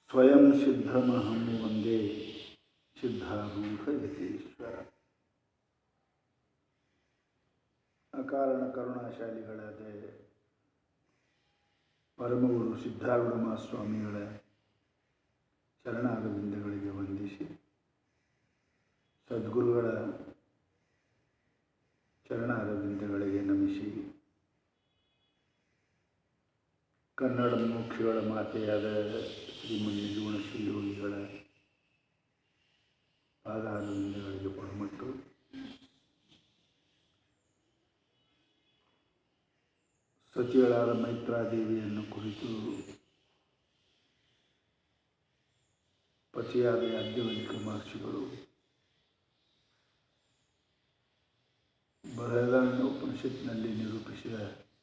ಸ್ವಯಂ ಸಿದ್ಧಮಹಂ ಒಂದೇ ಸಿದ್ಧಾರೂಢ ಯತೀಶ್ವರ ಅಕಾರಣ ಕರುಣಾಶಾಲಿಗಳಾದ ಪರಮಗುರು ಸಿದ್ಧಾರೂಢ ಮಹಾಸ್ವಾಮಿಗಳ ಚರಣಾರವಿಂದಗಳಿಗೆ ವಂದಿಸಿ ಸದ್ಗುರುಗಳ ಚರಣಾರವಿಂದಗಳಿಗೆ ನಮಿಸಿ ಕನ್ನಡ ಮೋಕ್ಷಗಳ ಮಾತೆಯಾದ ಶ್ರೀ ಮಂಜುಣ ಶ್ರೀಯೋಗಿಗಳ ಪಾದಾರವಿಂದಗಳಿಗೆ ಪಡಮಟ್ಟು ಸಚಿವಳಾದ ಮೈತ್ರಾದೇವಿಯನ್ನು ಕುರಿತು ಪತಿಯಾದ ಯಾಜ್ಞವಲ್ಕ ಮಹರ್ಷಿಗಳು ಬೃಹದಾರಣ್ಯ ಉಪನಿಷತ್ನಲ್ಲಿ ನಿರೂಪಿಸಿದ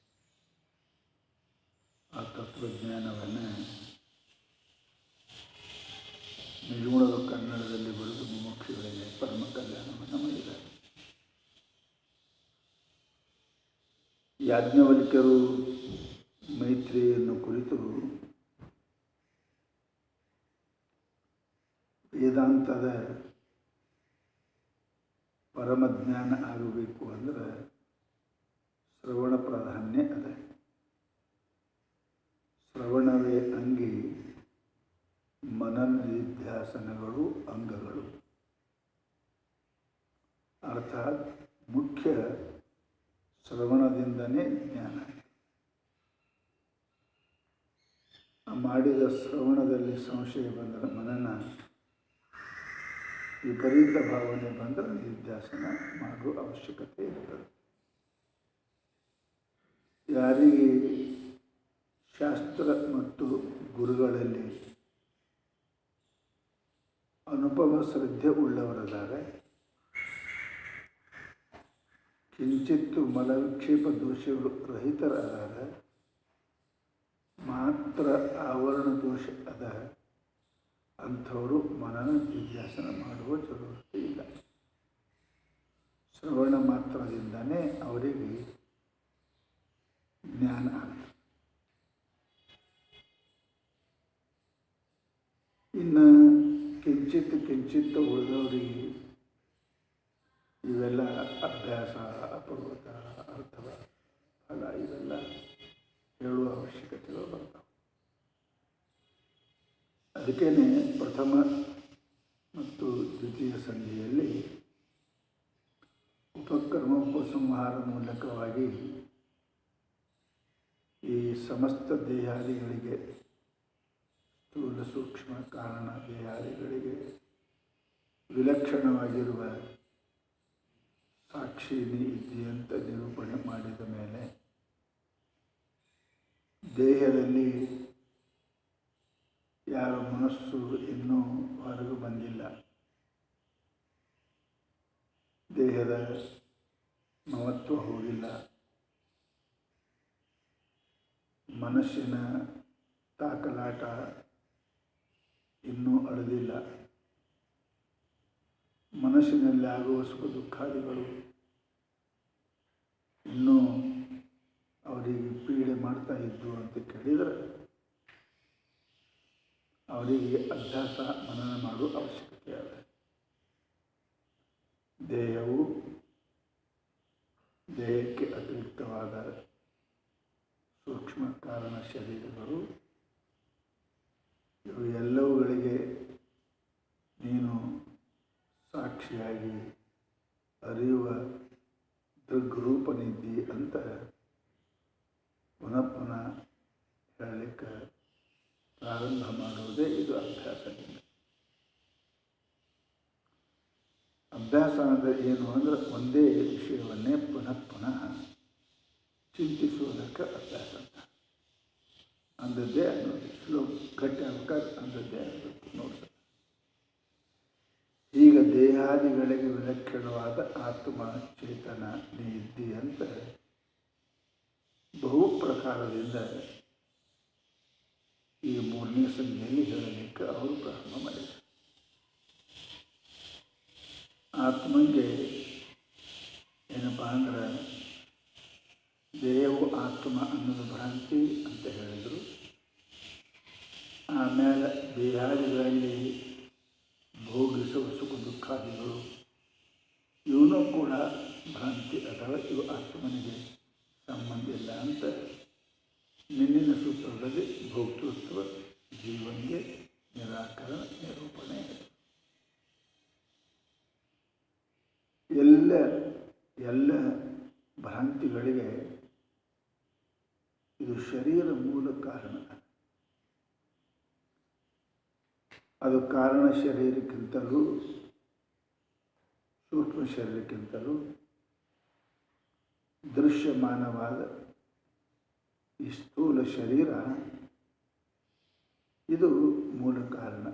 ಆ ತತ್ವಜ್ಞಾನವನ್ನು ನಿಜಗುಣದ ಕನ್ನಡದಲ್ಲಿ ಬರೆದು ಮುಮುಕ್ಷುಗಳಿಗೆ ಪರಮ ಕಲ್ಯಾಣವನ್ನು ಮಾಡಿದ್ದಾರೆ ಯಾಜ್ಞವಲ್ಕ್ಯರು ಮೈತ್ರಿಯನ್ನು ಕುರಿತು ವೇದಾಂತದ ಪರಮಜ್ಞಾನ ಆಗಬೇಕು ಅಂದರೆ ಶ್ರವಣ ಪ್ರಾಧಾನ್ಯ ಅದ ಶ್ರವಣವೇ ಅಂಗಿ ಮನನಿಧ್ಯಾಸನಗಳು ಅಂಗಗಳು ಅರ್ಥಾತ್ ಮುಖ್ಯ ಶ್ರವಣದಿಂದನೇ ಜ್ಞಾನ ಮಾಡಿದ ಶ್ರವಣದಲ್ಲಿ ಸಂಶಯ ಬಂದರೆ ಮನನ ವಿಪರೀತ ಭಾವನೆ ಬಂದರೆ ನಿಧ್ಯಾಸನ ಮಾಡುವ ಅವಶ್ಯಕತೆ ಇರ್ತದೆ ಯಾರಿಗೆ ಶಾಸ್ತ್ರ ಮತ್ತು ಗುರುಗಳಲ್ಲಿ ಅನುಪಮ ಶ್ರದ್ಧೆ ಉಳ್ಳವರದಾರೆ ಕಿಂಚಿತ್ತು ಮಲವಿಕ್ಷೇಪ ದೋಷಗಳು ರಹಿತರಾದ ಮಾತ್ರ ಆವರಣ ದೋಷ ಅದ ಅಂಥವರು ಮನನ ಜಿಜ್ಞಾಸನ ಮಾಡುವ ಜರುರತೆ ಇಲ್ಲ ಶ್ರವಣ ಮಾತ್ರದಿಂದನೇ ಅವರಿಗೆ ಜ್ಞಾನ ಆಗ್ತದೆ ಇನ್ನು ಕಿಂಚಿತ್ ಕಿಂಚಿತ್ ಉಳಿದವರಿಗೆ ಇವೆಲ್ಲ ಅಭ್ಯಾಸ ಅಪರ್ವತ ಅರ್ಥವ ಫಲ ಇವೆಲ್ಲ ಹೇಳುವ ಅವಶ್ಯಕತೆಗಳು ಬರ್ತಾವೆ ಅದಕ್ಕೇ ಪ್ರಥಮ ಮತ್ತು ದ್ವಿತೀಯ ಸಂಧಿಯಲ್ಲಿ ಉಪಕ್ರಮ ಉಪಸಂಹಾರ ಮೂಲಕವಾಗಿ ಈ ಸಮಸ್ತ ದೇಹಾದಿಗಳಿಗೆ ಸ್ಥೂಲ ಸೂಕ್ಷ್ಮ ಕಾರಣ ದೇಹಾದಿಗಳಿಗೆ ವಿಲಕ್ಷಣವಾಗಿರುವ ಸಾಕ್ಷಿ ಇದೆಯಂತ ನಿರೂಪಣೆ ಮಾಡಿದ ಮೇಲೆ ದೇಹದಲ್ಲಿ ಯಾರ ಮನಸ್ಸು ಇನ್ನೂ ಹೊರಗೆ ಬಂದಿಲ್ಲ ದೇಹದ ಮಹತ್ವ ಹೋಗಿಲ್ಲ ಮನಸ್ಸಿನ ತಾಕಲಾಟ ಇನ್ನೂ ಅಳೆದಿಲ್ಲ ಮನಸ್ಸಿನಲ್ಲಿ ಆಗುವ ಸುಖ ದುಃಖಾದಿಗಳು ಇನ್ನೂ ಅವರಿಗೆ ಪೀಡೆ ಮಾಡ್ತಾ ಇದ್ದು ಅಂತ ಕೇಳಿದರೆ ಅವರಿಗೆ ಅಭ್ಯಾಸ ಮನನ ಮಾಡುವ ಅವಶ್ಯಕತೆ ಅದ ದೇಹವು ದೇಹಕ್ಕೆ ಅತಿರಿಕ್ತವಾದ ಸೂಕ್ಷ್ಮ ಕಾರಣ ಶರೀರಗಳು ಇವು ಎಲ್ಲವುಗಳಿಗೆ ನೀನು ಸಾಕ್ಷಿಯಾಗಿ ಅರಿಯುವ ದೃಗ್ರೂಪನಿದ್ದಿ ಅಂತ ಪುನಃ ಪುನಃ ಹೇಳಲಿಕ್ಕೆ ಪ್ರಾರಂಭ ಮಾಡುವುದೇ ಇದು ಅಭ್ಯಾಸದಿಂದ ಅಭ್ಯಾಸ ಅಂದರೆ ಏನು ಅಂದರೆ ಒಂದೇ ವಿಷಯವನ್ನೇ ಪುನಃ ಪುನಃ ಚಿಂತಿಸುವುದಕ್ಕೆ ಅಭ್ಯಾಸ ಅಂತ ಅಂದದ್ದೇ ಅನ್ನೋದು ಶ್ಲೋಕ ಗಟ್ಟಿ ಆಗ್ಬೇಕಾದ್ರೆ ಅಂದದ್ದೇ ಅನ್ನೋದು ನೋಡ್ತಾರೆ ಈಗ ದೇಹಾದಿಗಳಿಗೆ ವಿಲಕ್ಷಣವಾದ ಆತ್ಮ ಚೇತನ ನೀ ಇದ್ದಿ ಅಂತ ಬಹು ಪ್ರಕಾರದಿಂದ ಈ ಮೂರನೇ ಸಂಧಿಯಲ್ಲಿ ಹೇಳಲಿಕ್ಕೆ ಅವರು ಪ್ರಾರಂಭ ಮಾಡಿದರು ಆತ್ಮಗೆ ಏನಪ್ಪ ಅಂದ್ರೆ ದೇಹವು ಆತ್ಮ ಅನ್ನೋದು ಭ್ರಾಂತಿ ಅಂತ ಹೇಳಿದರು ಆಮೇಲೆ ದೇಹಾದಿಗಳಲ್ಲಿ ಭೋಗಿಸುವ ಸುಖ ದುಃಖಾದಿಗಳು ಇವನು ಕೂಡ ಭ್ರಾಂತಿ ಅಥವಾ ಇವು ಆತ್ಮನಿಗೆ ಸಂಬಂಧ ಇಲ್ಲ ಅಂತ ನಿನ್ನಿನ ಸೂತ್ರದಲ್ಲಿ ಭೋಕ್ತೃತ್ವ ಜೀವನಿಗೆ ನಿರಾಕರಣ ನಿರೂಪಣೆ ಎಲ್ಲ ಎಲ್ಲ ಭ್ರಾಂತಿಗಳಿಗೆ ಇದು ಶರೀರ ಮೂಲ ಕಾರಣ ಅದು ಕಾರಣ ಶರೀರಕ್ಕಿಂತಲೂ ಸೂಕ್ಷ್ಮ ಶರೀರಕ್ಕಿಂತಲೂ ದೃಶ್ಯಮಾನವಾದ ಈ ಸ್ಥೂಲ ಶರೀರ ಇದು ಮೂಲ ಕಾರಣ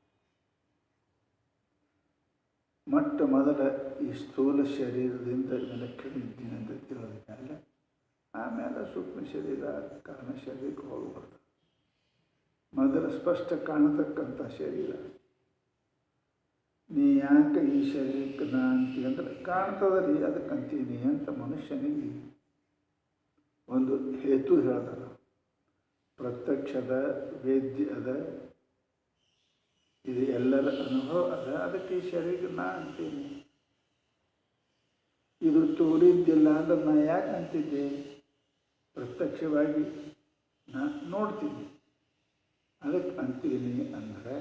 ಮೊಟ್ಟ ಮೊದಲ ಈ ಸ್ಥೂಲ ಶರೀರದಿಂದ ವಿಲಕ್ಷಣ ಇದ್ದೀನಿ ಅಂತ ತಿಳಿದ ಆಮೇಲೆ ಸೂಕ್ಷ್ಮ ಶರೀರ ಕಾರಣ ಶರೀರಕ್ಕೆ ಹೋಗಬಾರ್ದು ಮೊದಲು ಸ್ಪಷ್ಟ ಕಾಣತಕ್ಕಂಥ ಶರೀರ ನೀ ಯಾಕೆ ಈ ಶರೀರಕ್ಕೆ ನಾ ಅಂತೀವಿ ಅಂದ್ರೆ ಕಾಣ್ತದರಿ ಅದಕ್ಕೆ ಅಂತೀನಿ ಅಂತ ಮನುಷ್ಯನಿಗೆ ಒಂದು ಹೇತು ಹೇಳ್ತಾರೆ ಪ್ರತ್ಯಕ್ಷದ ವೇದ್ಯ ಅದ ಇದು ಎಲ್ಲರ ಅನುಭವ ಅದ ಅದಕ್ಕೆ ಈ ಶರೀರ ನಾ ಅಂತೀನಿ ಇದು ತೋರಿದ್ದಿಲ್ಲ ಅಂದ್ರೆ ನಾ ಯಾಕೆ ಅಂತಿದ್ದೆ ಪ್ರತ್ಯಕ್ಷವಾಗಿ ನಾ ನೋಡ್ತೀನಿ ಅದಕ್ಕೆ ಅಂತೀನಿ ಅಂದರೆ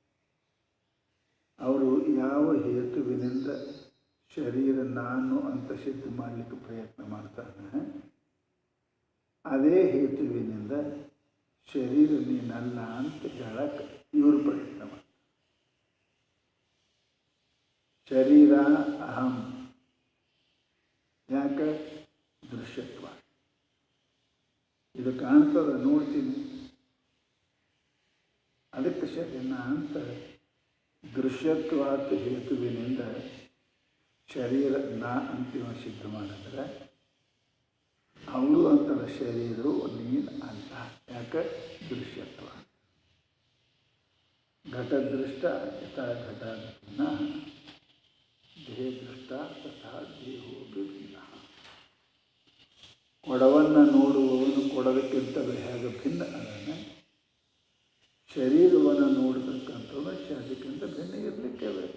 ಅವರು ಯಾವ ಹೇತುವಿನಿಂದ ಶರೀರ ನಾನು ಅಂತ ಸಿದ್ಧ ಮಾಡಲಿಕ್ಕೆ ಪ್ರಯತ್ನ ಮಾಡ್ತಾನೆ ಅದೇ ಹೇತುವಿನಿಂದ ಶರೀರ ನೀನಲ್ಲ ಅಂತ ಹೇಳಕ್ಕೆ ಇವರು ಪ್ರಯತ್ನ ಮಾಡ್ತಾರೆ ಶರೀರ ಅಹಂ ಯಾಕೆ ದೃಶ್ಯತ್ವ ಇದು ಕಾಣ್ತದ ನೋಡ್ತೀನಿ ಅದಕ್ಕೆ ಶರೀರ ಅಂತ ದೃಶ್ಯತ್ವಾತ್ ಹೇತುವಿನಿಂದ ಶರೀರ ನಾ ಅಂತಿಮ ಸಿದ್ಧ ಮಾಡಿದ್ರೆ ಅವರು ಅಂತಾರೆ ಶರೀರವು ನೀನು ಅಲ್ಲ ಯಾಕೆ ದೃಶ್ಯತ್ವ ಘಟದೃಷ್ಟ ಯಥಾ ಘಟ ಭಿನ್ನ ದೇಹದೃಷ್ಟ ತಥಾ ದೇಹೋ ಭಿನ್ನ ಕೊಡವನ್ನು ನೋಡುವವನು ಕೊಡೋದಕ್ಕಿಂತಲೂ ಹೇಗೆ ಭಿನ್ನ ಅದನ್ನು ಶರೀರವನ್ನು ನೋಡತಕ್ಕಂಥದ್ದು ಶರೀರಕ್ಕಿಂತ ಭಿನ್ನ ಇರಲಿಕ್ಕೆ ಬೇಕು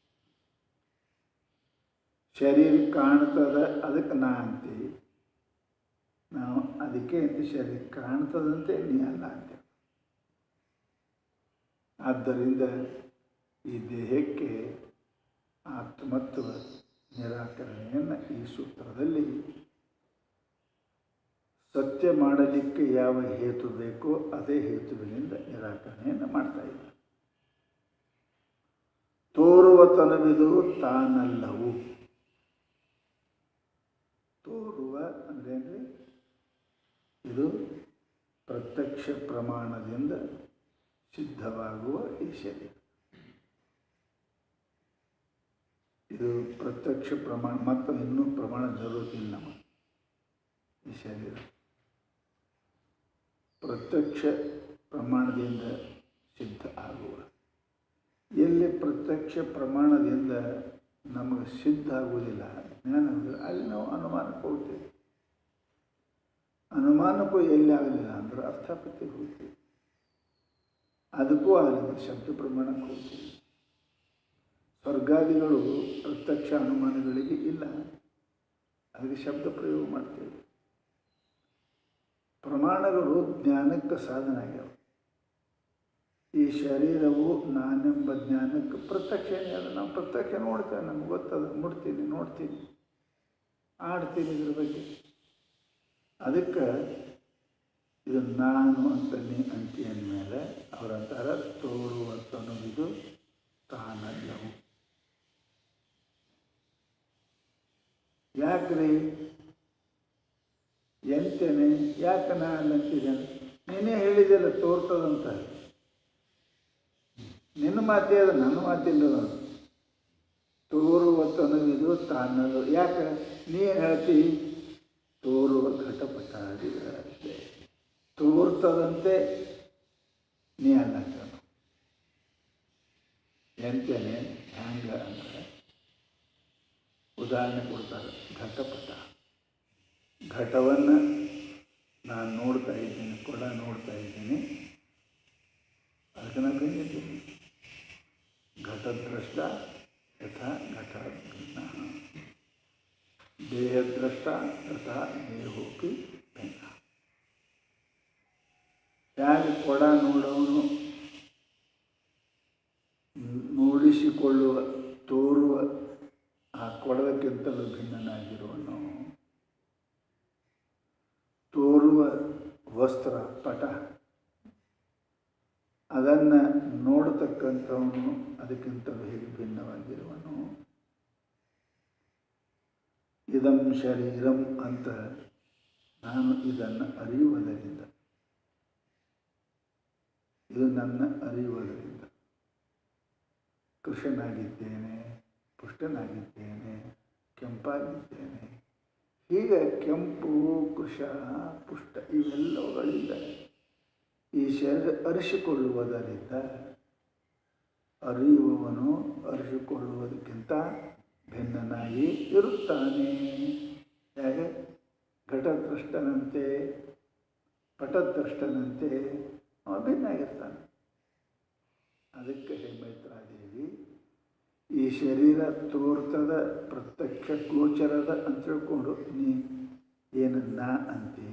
ಶರೀರ ಕಾಣ್ತದ ಅದಕ್ಕೆ ನಾ ಅಂತೀವಿ ನಾವು ಅದಕ್ಕೆ ಅಂತ ಶರೀರ ಕಾಣ್ತದಂತೆ ನೀ ಅಲ್ಲ ಅಂತೇವೆ ಆದ್ದರಿಂದ ಈ ದೇಹಕ್ಕೆ ಆತ್ಮತ್ವ ನಿರಾಕರಣೆಯನ್ನು ಈ ಸೂತ್ರದಲ್ಲಿ ಸತ್ಯ ಮಾಡಲಿಕ್ಕೆ ಯಾವ ಹೇತು ಬೇಕೋ ಅದೇ ಹೇತುವಿನಿಂದ ನಿರಾಕರಣೆಯನ್ನು ಮಾಡ್ತಾ ಇದ್ದಾರೆ ತೋರುವ ತನವಿದು ತಾನಲ್ಲವು ತೋರುವ ಅಂದ್ರೇನ್ರಿ ಇದು ಪ್ರತ್ಯಕ್ಷ ಪ್ರಮಾಣದಿಂದ ಸಿದ್ಧವಾಗುವ ಈ ಶರೀರ ಇದು ಪ್ರತ್ಯಕ್ಷ ಪ್ರಮಾಣ ಮತ್ತು ಇನ್ನೂ ಪ್ರಮಾಣ ಜರುತ್ತಿಲ್ಲ ನಮಗೆ ಈ ಶರೀರ ಪ್ರತ್ಯಕ್ಷ ಪ್ರಮಾಣದಿಂದ ಸಿದ್ಧ ಆಗುವ ಎಲ್ಲಿ ಪ್ರತ್ಯಕ್ಷ ಪ್ರಮಾಣದಿಂದ ನಮಗೆ ಸಿದ್ಧ ಆಗುವುದಿಲ್ಲ ಜ್ಞಾನ ಆಗುವುದಿಲ್ಲ ಅಲ್ಲಿ ನಾವು ಅನುಮಾನಕ್ಕೆ ಹೋಗ್ತೇವೆ ಅನುಮಾನಕ್ಕೂ ಎಲ್ಲಿ ಆಗಲಿಲ್ಲ ಅಂದ್ರೆ ಅರ್ಥಾಪತ್ತಿಗೆ ಹೋಗ್ತೀವಿ ಅದಕ್ಕೂ ಆಗಲಿಲ್ಲ ಶಬ್ದ ಪ್ರಮಾಣಕ್ಕೆ ಹೋಗ್ತೀವಿ ಸ್ವರ್ಗಾದಿಗಳು ಪ್ರತ್ಯಕ್ಷ ಅನುಮಾನಗಳಿಗೆ ಇಲ್ಲ ಅದಕ್ಕೆ ಶಬ್ದ ಪ್ರಯೋಗ ಮಾಡ್ತೇವೆ ಪ್ರಮಾಣಗಳು ಜ್ಞಾನಕ್ಕೆ ಸಾಧನ ಆಗ್ಯಾವ ಈ ಶರೀರವು ನಾನೆಂಬ ಜ್ಞಾನಕ್ಕೆ ಪ್ರತ್ಯಕ್ಷ ಅದು ನಾವು ಪ್ರತ್ಯಕ್ಷ ನೋಡ್ತೇವೆ ನಮ್ಗೆ ಗೊತ್ತದ ಮುಡ್ತೀನಿ ನೋಡ್ತೀನಿ ಆಡ್ತೀನಿ ಇದ್ರ ಬಗ್ಗೆ ಅದಕ್ಕೆ ಇದು ನಾನು ಅಂತ ನೀ ಅಂತಿ ಅಂದಮೇಲೆ ಅವರಂತಾರ ತೋರುವಂತನು ಇದು ತಾನಲ್ಲವು ಯಾಕ್ರಿ ಎಂತೇನೆ ಯಾಕೆ ನಾ ಅಲ್ಲಂತಿದ್ದೇನೆ ನೀನೇ ಹೇಳಿದೆಲ್ಲ ತೋರ್ತದಂತ ನಿನ್ನ ಮಾತೇ ಅದು ನನ್ನ ಮಾತಿಲ್ಲ ಅದು ತೋರುವ ತನವಿದು ತಾನದು ಯಾಕೆ ನೀ ಏನು ಹೇಳ್ತಿ ತೋರುವ ಘಟಪಟಾದಿಗಳಷ್ಟೇ ತೋರ್ತದಂತೆ ನೀ ಅನ್ನಕ್ಕ ಎಂತೇನೆ ಹ್ಯಾಂಗ ಅಂದರೆ ಉದಾಹರಣೆ ಕೊಡ್ತಾರೆ ಘಟಪಟ ಘಟವನ್ನು ನಾನು ನೋಡ್ತಾ ಇದ್ದೀನಿ ಕೊಡ ನೋಡ್ತಾ ಇದ್ದೀನಿ ತಕ್ಷಣ ಭಿನ್ನಿದ್ದೀನಿ ಘಟದ್ರಷ್ಟ ಯಥಾ ಘಟ ಭಿನ್ನ ದೇಹದ್ರಷ್ಟ ತಥಾ ದೇಹೋಪಿ ಭಿನ್ನ ಹೇಗೆ ಕೊಡ ನೋಡೋನು ನೋಡಿಸಿಕೊಳ್ಳುವ ತೋರುವ ಆ ಕೊಡದಕ್ಕಿಂತಲೂ ಭಿನ್ನನಾಗಿರುವನು ತೋರುವ ವಸ್ತ್ರ ಪಟ ಅದನ್ನು ನೋಡತಕ್ಕಂಥವನು ಅದಕ್ಕಿಂತಲೂ ಹೇಗೆ ಭಿನ್ನವಾಗಿರುವನು ಇದಂ ಶರೀರಂ ಅಂತ ನಾನು ಇದನ್ನು ಅರಿಯುವುದರಿಂದ ಇದು ನನ್ನ ಅರಿಯುವುದರಿಂದ ಕೃಷನಾಗಿದ್ದೇನೆ ಪುಷ್ಟನಾಗಿದ್ದೇನೆ ಕೆಂಪಾಗಿದ್ದೇನೆ ಹೀಗೆ ಕೆಂಪು ಕೃಷ ಪುಷ್ಟ ಇವೆಲ್ಲವುಗಳಿಂದ ಈ ಶರೀರ ಅರಿಸಿಕೊಳ್ಳುವುದರಿಂದ ಅರಿಯುವವನು ಅರಿಸಿಕೊಳ್ಳುವುದಕ್ಕಿಂತ ಭಿನ್ನನಾಗಿ ಇರುತ್ತಾನೆ ಹೇಗೆ ಘಟದ್ರಷ್ಟನಂತೆ ಪಟದ್ರಷ್ಟನಂತೆ ಅವ ಭಿನ್ನ ಆಗಿರ್ತಾನೆ ಅದಕ್ಕೆ ಹೇ ಮೈತ್ರಾದೇವಿ ಈ ಶರೀರ ತೋರ್ತದ ಪ್ರತ್ಯಕ್ಷ ಗೋಚರದ ಅಂತ ತಿಳ್ಕೊಂಡು ನೀ ಏನನ್ನ ಅಂತಿ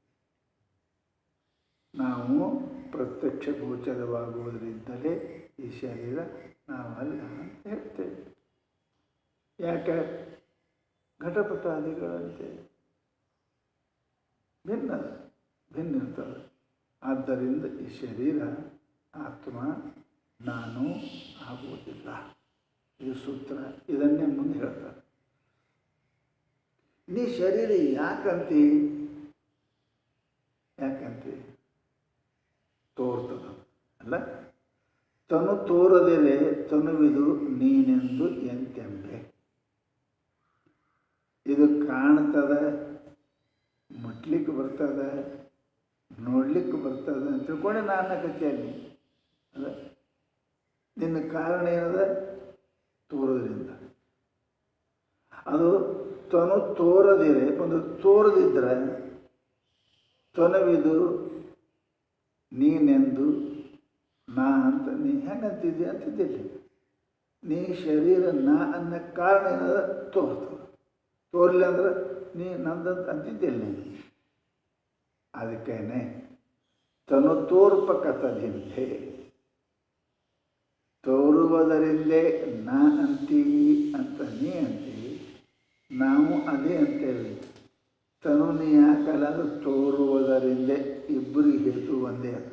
ನಾವು ಪ್ರತ್ಯಕ್ಷ ಗೋಚರವಾಗುವುದರಿಂದಲೇ ಈ ಶರೀರ ನಾವಲ್ಲ ಅಂತ ಹೇಳ್ತೇವೆ ಯಾಕೆ ಘಟಪಟಾದಿಗಳಂತೆ ಭಿನ್ನ ಭಿನ್ನ ಇರ್ತದೆ ಆದ್ದರಿಂದ ಈ ಶರೀರ ಆತ್ಮ ನಾನು ಆಗುವುದಿಲ್ಲ ಇದು ಸೂತ್ರ ಇದನ್ನೇ ಮುಂದೆ ಹೇಳ್ತಾರೆ ನೀ ಶರೀರ ಯಾಕಂತಿ ಯಾಕಂತಿ ತೋರ್ತದ ಅಲ್ಲ ತನು ತೋರದಿರೆ ತನುವಿದು ನೀನೆಂದು ಎಂತೆಂಬೆ ಇದು ಕಾಣ್ತದ ಮುಟ್ಲಿಕ್ಕೆ ಬರ್ತದ ನೋಡ್ಲಿಕ್ಕೆ ಬರ್ತದ ಅಂತ ತಿಳ್ಕೊಂಡೆ ನಾನು ಕಥೆಯಲ್ಲಿ ಅಲ್ಲ ನಿನ್ನ ಕಾರಣ ಏನದ ತೋರೋದ್ರಿಂದ ಅದು ತನು ತೋರದಿರೆ ಒಂದು ತೋರದಿದ್ರೆ ತನವಿದು ನೀನೆಂದು ನಾ ಅಂತ ನೀ ಹೆಂಗಂತಿದ್ದೆ ಅಂತಿದ್ದಿಲ್ಲ ನೀ ಶರೀರ ನಾ ಅನ್ನೋ ಕಾರಣ ಏನದ ತೋರ್ತದ ತೋರ್ಲಿ ಅಂದ್ರೆ ನೀ ನಂದಂತ ಅಂತಿದ್ದಿಲ್ಲ ನೀನು ಅದಕ್ಕೇನೆ ತನು ತೋರ್ಪಕತದಿಂದೆ ತೋರುವುದರಿಂದೇ ನಾ ಅಂತೀವಿ ಅಂತ ನೀ ಅಂತೀವಿ ನಾವು ಅದೇ ಅಂತೇವೆ ತನು ನೀ ಯಾಕಲ್ಲ ಅಂದ್ರೆ ತೋರುವುದರಿಂದೇ ಇಬ್ಬರಿಗೆ ಹೇತು ಒಂದೇ ಅದು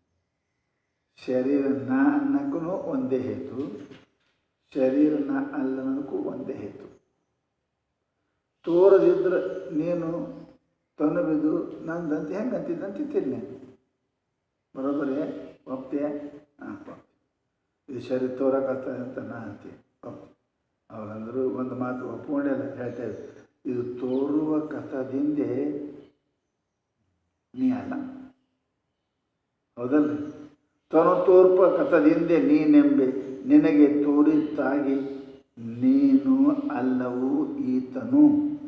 ಶರೀರ ನಾ ಅನ್ನಕ್ಕೂ ಒಂದೇ ಹೇತು ಶರೀರ ನಾ ಅಲ್ಲ ಅನ್ನೋದಕ್ಕೂ ಒಂದೇ ಹೇತು ತೋರದಿದ್ರೆ ನೀನು ತನುವಿದು ನಂದಂತ ಹೆಂಗೆ ಅಂತಿದ್ದಂತಿದ್ದೀನಿ ನೀನು ಬರೋಬ್ಬರಿ ಒಪ್ತೀಯ ಹಾಂ ಒಪ್ತಿ ಇದು ಶರೀರ ತೋರಕತ್ತ ಅಂತ ನಾ ಅಂತೀನಿ ಒಪ್ತಿ ಅವರಂದರು ಒಂದು ಮಾತು ಒಪ್ಕೊಂಡೆಲ್ಲ ಹೇಳ್ತೇವೆ ಇದು ತೋರುವ ಕಥದಿಂದೆ ನೀ ಅಲ್ಲ ಹೌದಲ್ಲ ತನು ತೋರ್ಪ ಕಥದಿಂದೆ ನೀನೆಂಬೆ ನಿನಗೆ ತೋರಿದ್ದಾಗಿ ನೀನು ಅಲ್ಲವು ಈತನು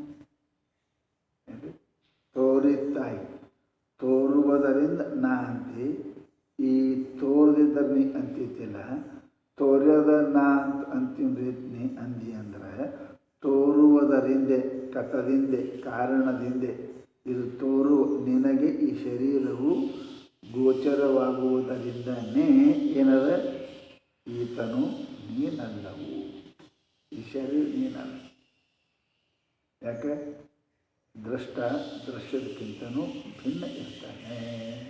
ಏನು? ತೋರಿದ್ದಾಗಿ ತೋರುವುದರಿಂದ ನಾ ಅಂತಿ ಈ ತೋರದಿದ್ದರೆ ನೀ ಅಂತಿದ್ದಿಲ್ಲ ತೋರ್ಯದ ನಾ ಅಂತ ಅಂತಿಂದ್ರೆ ನೀ ಅಂದಿ ಅಂದ್ರೆ ತೋರುವುದರಿಂದ ಕಥದಿಂದ ಕಾರಣದಿಂದ ಇದು ತೋರು ನಿನಗೆ ಈ ಶರೀರವು ಗೋಚರವಾಗುವುದರಿಂದನೇ ಏನದ ಈತನು ನೀನಲ್ಲವು ಈ ಶರೀರ ನೀನಲ್ಲ ಯಾಕೆ ದೃಷ್ಟ ದೃಶ್ಯದಕ್ಕಿಂತನೂ ಭಿನ್ನ ಇರ್ತಾನೆ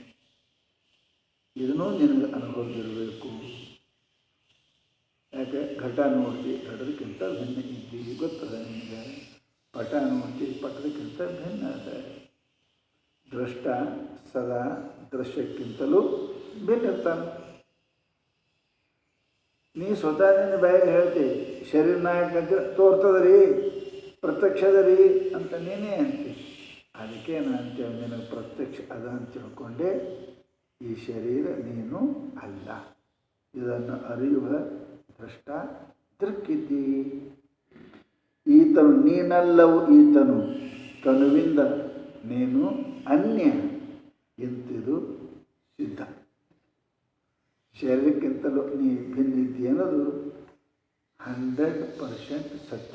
ಇದನ್ನೂ ನಿನಗೆ ಅನುಭವ ಇರಬೇಕು ಯಾಕೆ ಘಟ ನೋಡ್ತಿ ಘಟದಕ್ಕಿಂತ ಭಿನ್ನ ಇದ್ದಿ ಗೊತ್ತದ ನಿನಗೆ ಪಟ ನೋಡ್ತಿ ಪಟದಕ್ಕಿಂತ ಭಿನ್ನ ಅದ ದೃಷ್ಟ ಸದಾ ದೃಶ್ಯಕ್ಕಿಂತಲೂ ಭಿನ್ನ ಇರ್ತಾನೆ ನೀ ಸ್ವತಃ ನಿನ್ನ ಬಾಯಿಗೆ ಹೇಳ್ತಿ ಶರೀರ ನಾಯಕ ಅಂತ ತೋರ್ತದ ರೀ ಪ್ರತ್ಯಕ್ಷದ ರೀ ಅಂತ ನೀನೇ ಅಂತಿ ಅದಕ್ಕೆ ನಾನು ಅಂತೇಳಿ ನಿನಗೆ ಪ್ರತ್ಯಕ್ಷ ಅದ ಅಂತ ತಿಳ್ಕೊಂಡೆ ಈ ಶರೀರ ನೀನು ಅಲ್ಲ ಇದನ್ನು ಅರಿಯುವ ದೃಷ್ಟ ದೃಕ್ಕಿದ್ದಿ ಈತನು ನೀನಲ್ಲವು ಈತನು ತನುವಿಂದ ನೀನು ಅನ್ಯ ಎಂತಿದು ಸಿದ್ಧ ಶರೀರಕ್ಕಿಂತಲೂ ನೀ ಭಿನ್ನ ಇದ್ದಿ ಅನ್ನೋದು ಹಂಡ್ರೆಡ್ ಪರ್ಸೆಂಟ್ ಸತ್ಯ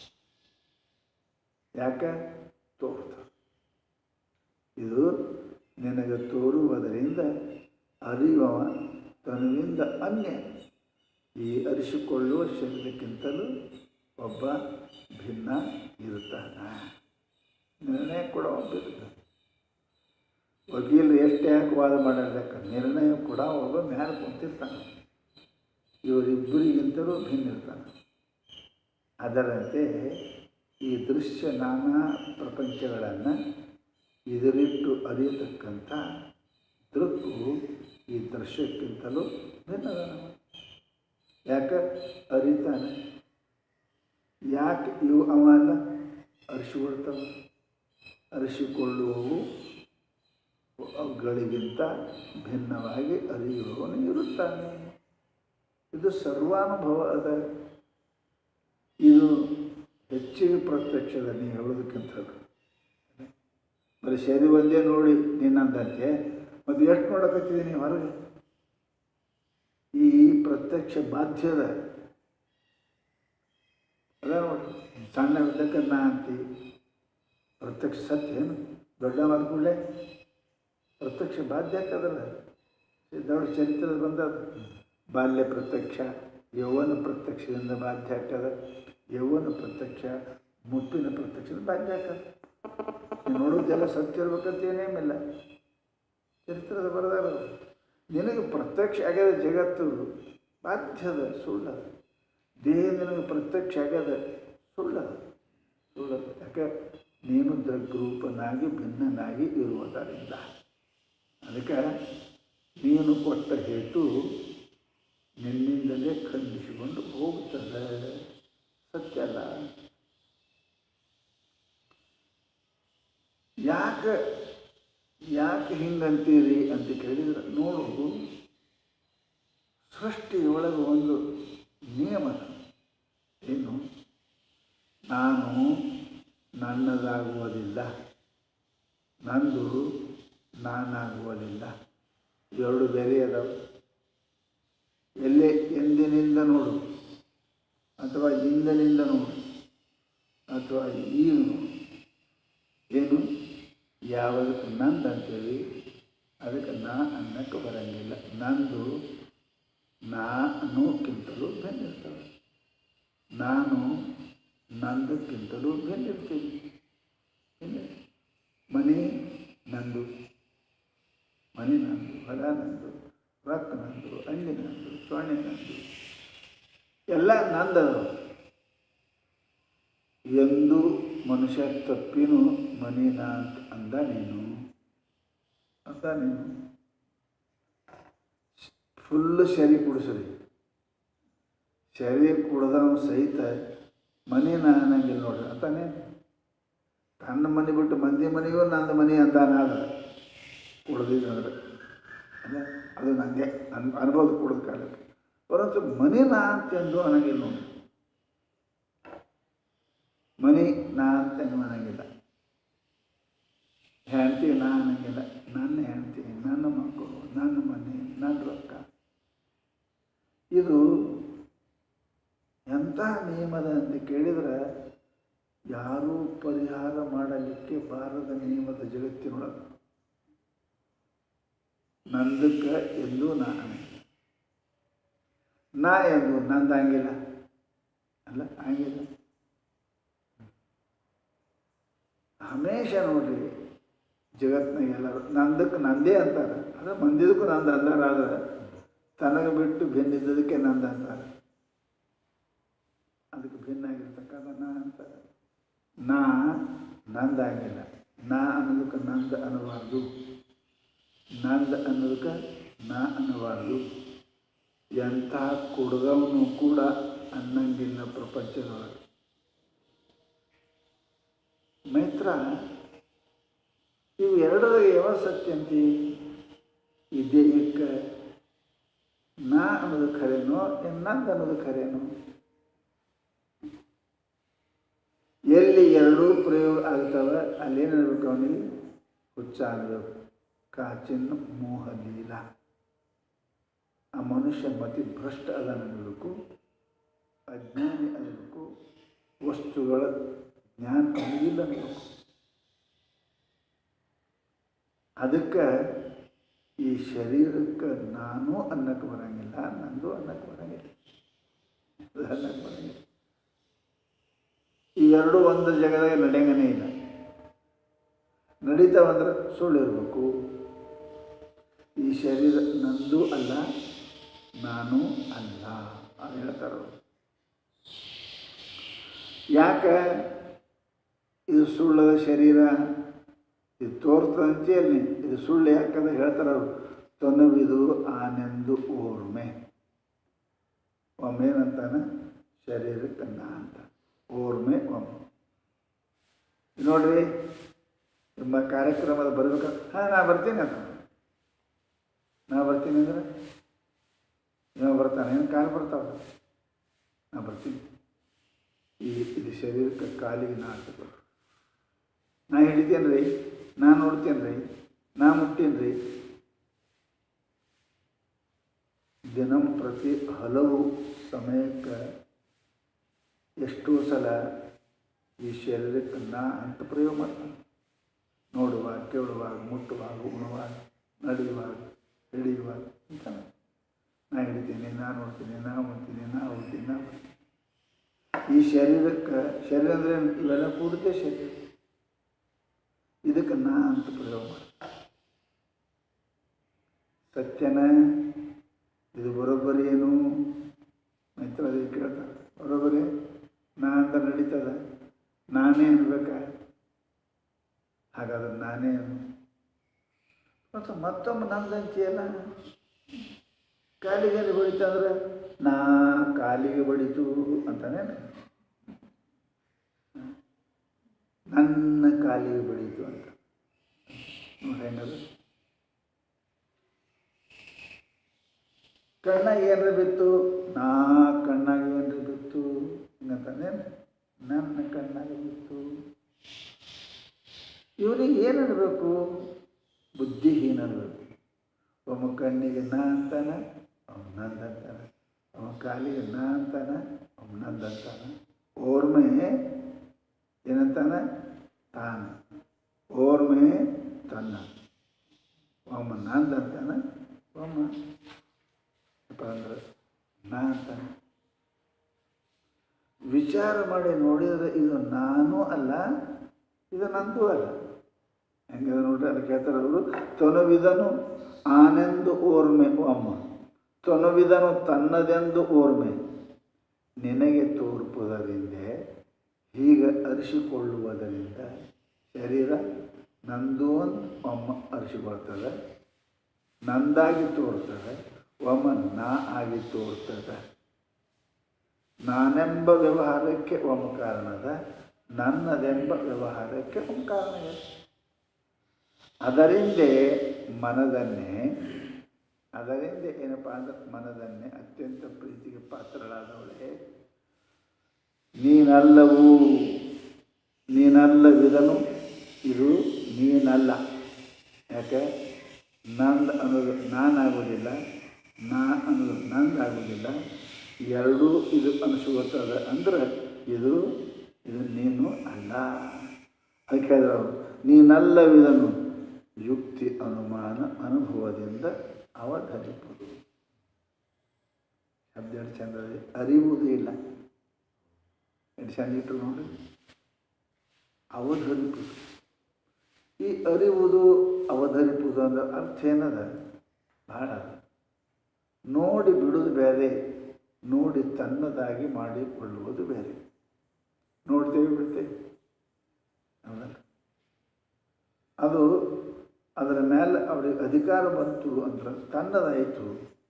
ಯಾಕೆ ತೋರ್ತ ಇದು ನಿನಗೆ ತೋರುವುದರಿಂದ ಅರಿಯುವ ತನುವಿಂದ ಅನ್ಯ ಈ ಅರಿಸಿಕೊಳ್ಳುವ ಶರೀರಕ್ಕಿಂತಲೂ ಒಬ್ಬ ಭಿನ್ನ ಇರ್ತಾನೆ ನಿರ್ಣಯ ಕೂಡ ಒಬ್ಬ ಇರ್ತಾನೆ ವಕೀಲರು ಎಷ್ಟು ಯಾಕೆ ವಾದ ಮಾಡಿರ್ಬೇಕು ನಿರ್ಣಯ ಕೂಡ ಒಬ್ಬ ಮ್ಯಾಲೆ ಕುಂತಿರ್ತಾನೆ ಇವರಿಬ್ಬರಿಗಿಂತಲೂ ಭಿನ್ನ ಇರ್ತಾನೆ ಅದರಂತೆ ಈ ದೃಶ್ಯ ನಾನಾ ಪ್ರಪಂಚಗಳನ್ನು ಎದುರಿಟ್ಟು ಅರಿಯತಕ್ಕಂಥ ದೃಕ್ಕು ಈ ದೃಶ್ಯಕ್ಕಿಂತಲೂ ಭಿನ್ನದ ಯಾಕೆ ಅರಿತಾನೆ ಯಾಕೆ ಇವು ಅವನ್ನ ಅರಿಸಿಕೊಳ್ತವೆ ಅರಿಸಿಕೊಳ್ಳುವವು ಅವುಗಳಿಗಿಂತ ಭಿನ್ನವಾಗಿ ಅರಿಯುವವನು ಇರುತ್ತಾನೆ ಇದು ಸರ್ವಾನುಭವ ಅದ ಇದು ಹೆಚ್ಚಿಗೆ ಪ್ರತ್ಯಕ್ಷದ ನೀವು ಹೇಳೋದಕ್ಕಿಂತ ಬರೀ ಶರೀರ ಒಂದೇ ನೋಡಿ ನಿನ್ನಂದಂತೆ ಮತ್ತು ಎಷ್ಟು ನೋಡಕತ್ತಿದ್ದೀನಿ ಹೊರಗೆ ಈ ಪ್ರತ್ಯಕ್ಷ ಬಾಧ್ಯದ ಅದ ನೋಡಿ ಸಣ್ಣ ಇದ್ದಕ್ಕೆ ನಾ ಅಂತಿ ಪ್ರತ್ಯಕ್ಷ ಸತ್ಯ ಏನು ದೊಡ್ಡ ಮಾತು ಕೂಡಲೇ ಪ್ರತ್ಯಕ್ಷ ಬಾಧ್ಯ ಹಾಕದಲ್ಲ ದೊಡ್ಡ ಚರಿತ್ರದ ಬಂದದ ಬಾಲ್ಯ ಪ್ರತ್ಯಕ್ಷ ಯೌವನ ಪ್ರತ್ಯಕ್ಷದಿಂದ ಬಾಧ್ಯ ಹಾಕದ ಯೌವನ ಪ್ರತ್ಯಕ್ಷ ಮುಪ್ಪಿನ ಪ್ರತ್ಯಕ್ಷದ ಬಾಧ್ಯ ಹಾಕದ ನೀವು ನೋಡೋದೆಲ್ಲ ಸತ್ಯ ಇರ್ಬೇಕಂತ ಏನೇನಿಲ್ಲ ಚರಿತ್ರದ ಬರದಾರ ನಿನಗೆ ಪ್ರತ್ಯಕ್ಷ ಆಗ್ಯದ ಜಗತ್ತು ಬಾಧ್ಯದ ಸುಳ್ಳದ ದೇಹ ನಿನಗೆ ಪ್ರತ್ಯಕ್ಷ ಆಗ್ಯದ ಸುಳ್ಳದ ಸುಳ್ಳದ ಯಾಕೆ ನೀನು ದಗ್ರೂಪನಾಗಿ ಭಿನ್ನನಾಗಿ ಇರುವುದರಿಂದ ಅದಕ್ಕೆ ನೀನು ಕೊಟ್ಟ ಹೇಟು ನಿನ್ನಿಂದಲೇ ಖಂಡಿಸಿಕೊಂಡು ಹೋಗುತ್ತದೆ ಸತ್ಯ ಅಲ್ಲ ಯಾಕೆ ಯಾಕೆ ಹಿಂಗಂತೀರಿ ಅಂತ ಕೇಳಿದ್ರೆ ನೋಡು ಸೃಷ್ಟಿಯೊಳಗೆ ಒಂದು ನಿಯಮ ಏನು ನಾನು ನನ್ನದಾಗುವುದಿಲ್ಲ ನಂದು ನಾನಾಗುವುದಿಲ್ಲ ಎರಡು ಬೇರೆ ಅದಾವೆ ಎಲ್ಲೇ ಎಂದಿನಿಂದ ನೋಡು ಅಥವಾ ಇಂದಿನಿಂದ ನೋಡು ಅಥವಾ ಈಗ ನೋಡು ಏನು ಯಾವುದಕ್ಕೆ ನಂದು ಅಂತೇಳಿ ಅದಕ್ಕೆ ನಾ ಅನ್ನಕ್ಕೆ ಬರಂಗಿಲ್ಲ ನಂದು ನಾನುಕ್ಕಿಂತಲೂ ಭಿನ್ನಿರ್ತವೆ ನಾನು ನಂದಕ್ಕಿಂತಲೂ ಭಿನ್ನಿರ್ತೀನಿ ಇಲ್ಲ ಮನೆ ನಂದು ಮನೆ ನಂದು ಹೊಲ ನಂದು ರೊಕ್ಕ ನಂದು ಅಂಗಿ ನಂದು ಸೊಣ್ಣೆ ನಂದು ಎಲ್ಲ ನಂದದು ಎಂದು ಮನುಷ್ಯ ತಪ್ಪಿನೂ ಮನೇನ ಅಂತ ಅಂದ ನೀನು ಅಂದ ನೀನು ಫುಲ್ಲು ಶರಿ ಕುಡಿಸ್ರಿ ಶರಿ ಕುಡ್ದವ್ ಸಹಿತ ಮನೇನ ಅನ್ನಂಗಿಲ್ಲ ನೋಡ್ರಿ ಅಂತಾನೆ ತನ್ನ ಮನೆ ಬಿಟ್ಟು ಮಂದಿ ಮನೆಗೂ ನಂದು ಮನೆ ಅಂತಾನೆ ಆದ್ರೆ ಕುಡ್ದಿದ್ರೆ ಅಲ್ಲ ಅದು ನನಗೆ ಅನ್ ಅನ್ಬೋದು ಕುಡಿದ ಕಾಲಕ್ಕೆ ಪರಂತು ಮನೆ ನಾ ಅಂತಂದು ಅನ್ನಂಗಿಲ್ಲ ನೋಡಿ ಮನೆ ನಾ ಅಂತ ಅನ್ನಂಗಿಲ್ಲ ಹೆಂಡ್ತಿ ನಾ ಅನ್ನಂಗಿಲ್ಲ ನನ್ನ ಹೆಂಡ್ತಿ ನನ್ನ ಮಕ್ಕಳು ನನ್ನ ಮನೆ ನನ್ನ ರೊಕ್ಕ ಇದು ಎಂಥ ನಿಯಮದ ಅಂತ ಕೇಳಿದ್ರೆ ಯಾರೂ ಪರಿಹಾರ ಮಾಡಲಿಕ್ಕೆ ಬಾರದ ನಿಯಮದ ಜಗತ್ತಿನೊಳಗೆ ನಂದಕ್ಕೆ ಎಂದೂ ನಾ ಅನ್ನಂಗಿಲ್ಲ ನಾ ಎಂದು ನಂದು ಹಂಗಿಲ್ಲ ಅಲ್ಲ ಹಂಗಿಲ್ಲ ಹಮೇಶ ನೋಡ್ರಿ ಜಗತ್ನಾಗ ಎಲ್ಲರೂ ನಂದಕ್ಕೆ ನಂದೇ ಅಂತಾರೆ ಅದು ಮಂದಿದಕ್ಕೂ ನಂದು ಅಂದಾರ ಆದ್ರೆ ತನಗೆ ಬಿಟ್ಟು ಭಿನ್ನಿದ್ದದಕ್ಕೆ ನಂದು ಅಂತಾರೆ ಅದಕ್ಕೆ ಭಿನ್ನ ಆಗಿರ್ತಕ್ಕಂಥ ನಾ ಅಂತಾರೆ ನಾ ನಂದಾಗಿಲ್ಲ ನಾ ಅನ್ನೋದಕ್ಕೆ ನಂದು ಅನ್ನಬಾರ್ದು ನಂದು ಅನ್ನೋದಕ್ಕೆ ನಾ ಅನ್ನಬಾರ್ದು ಎಂಥ ಕುಡ್ದವನು ಕೂಡ ಅನ್ನಂಗಿಲ್ಲ ಪ್ರಪಂಚದೊಳಗೆ ಮೈತ್ರ ಇವು ಎರಡರಾಗ ಯಾವ ಸತ್ಯ ಅಂತಿ ಈ ದೇಹಕ್ಕೆ ನಾ ಅನ್ನೋದು ಖರೇನೋ ಏನ್ ನಂದು ಅನ್ನೋದು ಖರೇನೋ ಎಲ್ಲಿ ಎರಡೂ ಪ್ರಯೋಗ ಆಗ್ತವೆ ಅಲ್ಲೇನಿರ್ಬೇಕು ಅವನಿಗೆ ಹುಚ್ಚ ಆಗಬೇಕು ಕಾಚಿನ ಮೋಹ ಲೀಲ ಆ ಮನುಷ್ಯ ಮತಿ ಭ್ರಷ್ಟ ಅದನ್ನಬೇಕು ಅಜ್ಞಾನಿ ಅನ್ನಬೇಕು ವಸ್ತುಗಳ ಜ್ಞಾನ ಅವನಿಗಿಲ್ಲ ಅನ್ನಬೇಕು ಅದಕ್ಕೆ ಈ ಶರೀರಕ್ಕೆ ನಾನು ಅನ್ನಕ್ಕೆ ಬರಂಗಿಲ್ಲ ನಂದು ಅನ್ನಕ್ಕೆ ಬರಂಗಿಲ್ಲ ಅದು ಅನ್ನಕ್ಕೆ ಬರಂಗಿಲ್ಲ ಇವೆರಡೂ ಒಂದು ಜಗದಾಗ ನಡೆಯಂಗನೇ ಇಲ್ಲ ನಡೀತಾವಂದ್ರೆ ಸುಳ್ಳು ಇರಬೇಕು ಈ ಶರೀರ ನಂದು ಅಲ್ಲ ನಾನು ಅಲ್ಲ ಅದು ಹೇಳ್ತಾರೆ ಅವ್ರು. ಯಾಕೆ ಇದು ಸುಳ್ಳದ ಶರೀರ ಇದು ತೋರ್ತದಂತೆ ಅಲ್ಲಿ ಇದು ಸುಳ್ಳು ಯಾಕಂದ್ರೆ ಹೇಳ್ತಾರೆ ಅವರು ತೊನವಿದು ಆನೆಂದು ಓರ್ಮೆ ಒಮ್ಮೆ ಏನಂತಾನೆ ಶರೀರಕ್ಕೆ ನಾ ಅಂತ ಓರ್ಮೆ ಒಮ್ಮೆ ನೋಡ್ರಿ ನಿಮ್ಮ ಕಾರ್ಯಕ್ರಮದ ಬರ್ಬೇಕು ಹಾಂ ನಾ ಬರ್ತೀನಿ ಅಂತ ನಾ ಬರ್ತೀನಿ ಅಂದ್ರೆ ಇವ ಬರ್ತಾನೆ ಏನು ಕಾಲು ಬರ್ತಾವ ನಾ ಬರ್ತೀನಿ ಈ ಇದು ಶರೀರಕ್ಕೆ ಕಾಲಿಗೆ ನಾ ಹಾಕಬೇಕು ನಾ ಹಿಡಿತೇನೆ ರೀ ನಾ ನೋಡ್ತೇನೆ ರೀ ನಾ ಮುಟ್ಟೇನೆ ರೀ ದಿನಂ ಪ್ರತಿ ಹಲವು ಸಮಯಕ್ಕೆ ಎಷ್ಟೋ ಸಲ ಈ ಶರೀರಕ್ಕೆ ನಾ ಅಂತ ಪ್ರಯೋಗ ಮಾಡ್ತಾನೆ ನೋಡುವಾಗ ಕೇಳುವಾಗ ಮುಟ್ಟುವಾಗ ಉಣುವಾಗ ನಡೆಯುವಾಗ ಹಿಡಿಯುವಾಗ ಅಂತಾನೆ ನಾ ಹಿಡಿತೀನಿ ನಾ ನೋಡ್ತೀನಿ ನಾ ಮುಟ್ತೀನಿ ನಾ ಹೋಗ್ತೀನಿ ನಾ ಬರ್ತೀನಿ ಈ ಶರೀರಕ್ಕೆ ಶರೀರ ಅಂದರೆ ಇವೆಲ್ಲ ಕೂಡುತ್ತೆ ಶರೀರ ಇದಕ್ಕೆ ನಾ ಅಂತ ಪ್ರಯೋಗ ಮಾಡ್ತಾರೆ ಸತ್ಯನ ಇದು ಬರೋಬ್ಬರಿ ಏನು ಮೈತ್ರಾದೇವಿ ಕೇಳ್ತಾರೆ ಬರೋಬ್ಬರಿ ನಾ ಅಂತ ನಡೀತದ ನಾನೇ ಅನ್ಬೇಕ ಹಾಗಾದ್ರೆ ನಾನೇ ಅನ್ನು ಮತ್ತು ಮತ್ತೊಮ್ಮೆ ನಂದಂತಿಯಲ್ಲ ಕಾಲಿಗೆ ಬಡಿತಂದ್ರೆ ನಾ ಕಾಲಿಗೆ ಬಡಿತು ಅಂತಾನೆ ನನ್ನ ಕಾಲಿಗೆ ಬಡಿತು ಅಂತ ನೋಡಿ ಹೆಂಗದು ಕಣ್ಣಾಗ ಏನ್ರ ಬಿತ್ತು ನಾ ಕಣ್ಣಾಗ ಏನ್ರ ಬಿತ್ತು ಹಿಂಗಂತಾನೆ ನನ್ನ ಕಣ್ಣಾಗ ಬಿತ್ತು ಇವನಿಗೆ ಏನು ಅನ್ಬೇಕು ಬುದ್ಧಿಹೀನ ಅನ್ಬೇಕು ಒಮ್ಮ ಕಣ್ಣಿಗೆ ನಾ ಅಂತಾನೆ ಅವ್ನು ನಂದು ಅಂತಾನೆ ಅವ ಕಾಲಿಗೆ ನಾ ಅಂತಾನೆ ಅವ್ನು ನಂದು ಅಂತಾನೆ ಓರ್ಮೆ ಏನಂತಾನೆ ತಾನು ಓರ್ಮೆ ತನ್ನ ಒಮ್ಮ ನಂದು ಅಂತಾನೆ ಒಮ್ಮ ಅಪ್ಪ ಅಂದ್ರೆ ನಾ ಅಂತಾನೆ ವಿಚಾರ ಮಾಡಿ ನೋಡಿದರೆ ಇದು ನಾನು ಅಲ್ಲ ಇದು ನಂದು ಅಲ್ಲ ಹೆಂಗೆ ನೋಡ್ರಿ ಅದಕ್ಕೆ ಹೇಳ್ತಾರೆ ಅವರು ತೊನವಿದನು ಆನೆಂದು ಓರ್ಮೆ ಅಮ್ಮ ತೊನವಿದನು ತನ್ನದೆಂದು ಓರ್ಮೆ ನಿನಗೆ ತೋರ್ಪುದರಿಂದ ಹೀಗೆ ಅರಿಸಿಕೊಳ್ಳುವುದರಿಂದ ಶರೀರ ನಂದು ಅಂತ ಒಮ್ಮ ಅರಿಸಿಕೊಳ್ತದೆ ನಂದಾಗಿ ತೋರ್ತದೆ ಒಮ್ಮ ನಾ ಆಗಿ ತೋರ್ತದೆ ನಾನೆಂಬ ವ್ಯವಹಾರಕ್ಕೆ ಒಮ್ಮ ಕಾರಣದ ನನ್ನದೆಂಬ ವ್ಯವಹಾರಕ್ಕೆ ಒಮ್ಮ ಕಾರಣ ಇದೆ ಅದರಿಂದ ಮನದನ್ನೇ ಅದರಿಂದ ಏನಪ್ಪ ಅಂದ್ರೆ ಮನದನ್ನೇ ಅತ್ಯಂತ ಪ್ರೀತಿಗೆ ಪಾತ್ರಳಾದವಳೆ ನೀನಲ್ಲವು ನೀನಲ್ಲವಿದನು ಇದು ನೀನಲ್ಲ ಯಾಕೆ ನಂದು ಅನ್ನೋದು ನಾನಾಗೋದಿಲ್ಲ ನಾ ಅನ್ನೋದು ನಂದಾಗೋದಿಲ್ಲ ಎರಡೂ ಇದು ಅನಿಸ್ಕೊಳ್ತದೆ ಅಂದ್ರೆ ಇದು ಇದು ನೀನು ಅಲ್ಲ ಅದಕ್ಕೆ ಹೇಳಿದ್ರು ಅವರು ನೀನಲ್ಲವಿದನು ಯುಕ್ತಿ ಅನುಮಾನ ಅನುಭವದಿಂದ ಅವಧರಿಪುದು ಶಬ್ದ ಎಷ್ಟು ಚಂದ ಇದೆ. ಅರಿಯುವುದೂ ಇಲ್ಲ ಎಷ್ಟು ಚಂದ ಇಟ್ಟರು ನೋಡಿ ಅವಧರಿಪುದು ಈ ಅರಿವುದು ಅವಧರಿಪುದು ಅಂದ್ರೆ ಅರ್ಥ ಏನದ ಭಾಳ ಅದ. ನೋಡಿ ಬಿಡುವುದು ಬೇರೆ ನೋಡಿ ತನ್ನದಾಗಿ ಮಾಡಿಕೊಳ್ಳುವುದು ಬೇರೆ ನೋಡ್ತೇವೆ ಬಿಡ್ತೇವೆ ಹೌದಲ್ಲ ಅದು ಅದರ ಮೇಲೆ ಅವರಿಗೆ ಅಧಿಕಾರ ಬಂತು ಅಂದ್ರೆ ತನ್ನದಾಯಿತು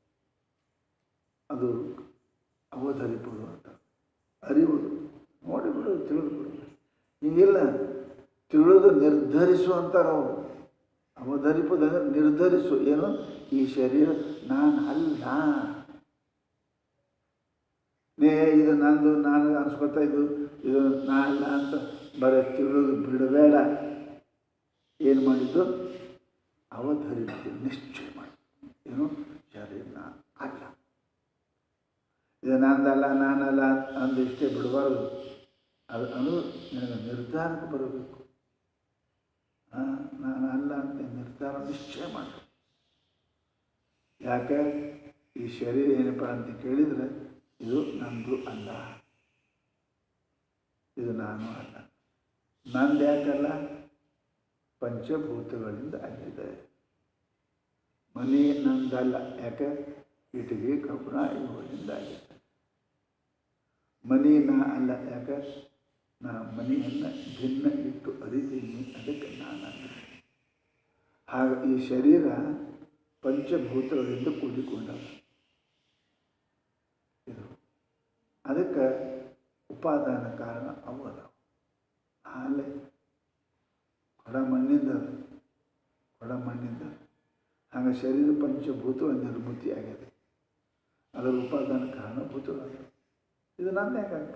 ಅದು ಅವಧರಿಪುದು ಅಂತ ಅರಿವುದು ನೋಡಿ ಬಿಡು ತಿಳಿದು ಬಿಡು ಹೀಗಿಲ್ಲ ತಿಳಿದು ನಿರ್ಧರಿಸು ಅಂತಾರೆ ಅವರು ಅವಧರಿಪುದಂದ್ರೆ ನಿರ್ಧರಿಸು ಏನು ಈ ಶರೀರ ನಾನು ಅಲ್ಲ ನೇ ಇದು ನಂದು ನಾನು ಅನ್ಸ್ಕೊತಾ ಇದ್ದು ಇದು ನಾ ಅಲ್ಲ ಅಂತ ಬರೀ ತಿಳಿದು ಬಿಡಬೇಡ ಏನು ಮಾಡಿದ್ದು ಅವಧರಿಸಿ ನಿಶ್ಚಯ ಮಾಡಿ ಏನು ಶರೀರ ನಾ ಅಲ್ಲ ಇದು ನಂದಲ್ಲ ನಾನಲ್ಲ ಅಂದು ಇಷ್ಟೇ ಬಿಡಬಾರ್ದು ಅದು ಅದು ನಿನಗೆ ನಿರ್ಧಾರಕ್ಕೆ ಬರಬೇಕು ಹಾಂ ನಾನು ಅಲ್ಲ ಅಂತ ನಿರ್ಧಾರ ನಿಶ್ಚಯ ಮಾಡು ಯಾಕೆ ಈ ಶರೀರ ಏನಪ್ಪ ಅಂತ ಕೇಳಿದರೆ ಇದು ನಂದು ಅಲ್ಲ ಇದು ನಾನು ಅಲ್ಲ ನಂದು ಯಾಕಲ್ಲ ಪಂಚಭೂತಗಳಿಂದ ಆಗಿದೆ ಮನೆ ನಂದಲ್ಲ ಯಾಕೆ ಇಟ್ಟಿಗೆ ಕಬ್ಬಣ ಇವುಗಳಿಂದ ಆಗಿದೆ ಮನೆ ನಾ ಅಲ್ಲ ಯಾಕೆ ನಾ ಮನೆಯನ್ನು ಭಿನ್ನ ಇಟ್ಟು ಅರಿತೀನಿ ಅದಕ್ಕೆ ನಾನಲ್ಲ ಹಾಗೆ ಈ ಶರೀರ ಪಂಚಭೂತಗಳಿಂದ ಕೂಡಿಕೊಂಡವ ಇದು ಅದಕ್ಕೆ ಉಪಾದಾನ ಕಾರಣ ಅವು ಅದಾವ ಹಾಲೆ ಕೊಡ ಮಣ್ಣಿಂದ ಅದು. ಕೊಡ ಮಣ್ಣಿಂದ ಹಾಗೆ ಶರೀರ ಪಂಚಭೂತಗಳ ನಿರ್ಮಿತಿ ಆಗಿದೆ ಅದರ ಉಪಾದಾನ ಕಾರಣ ಭೂತಗಳು ಇದು ನಂದು ಯಾಕೆ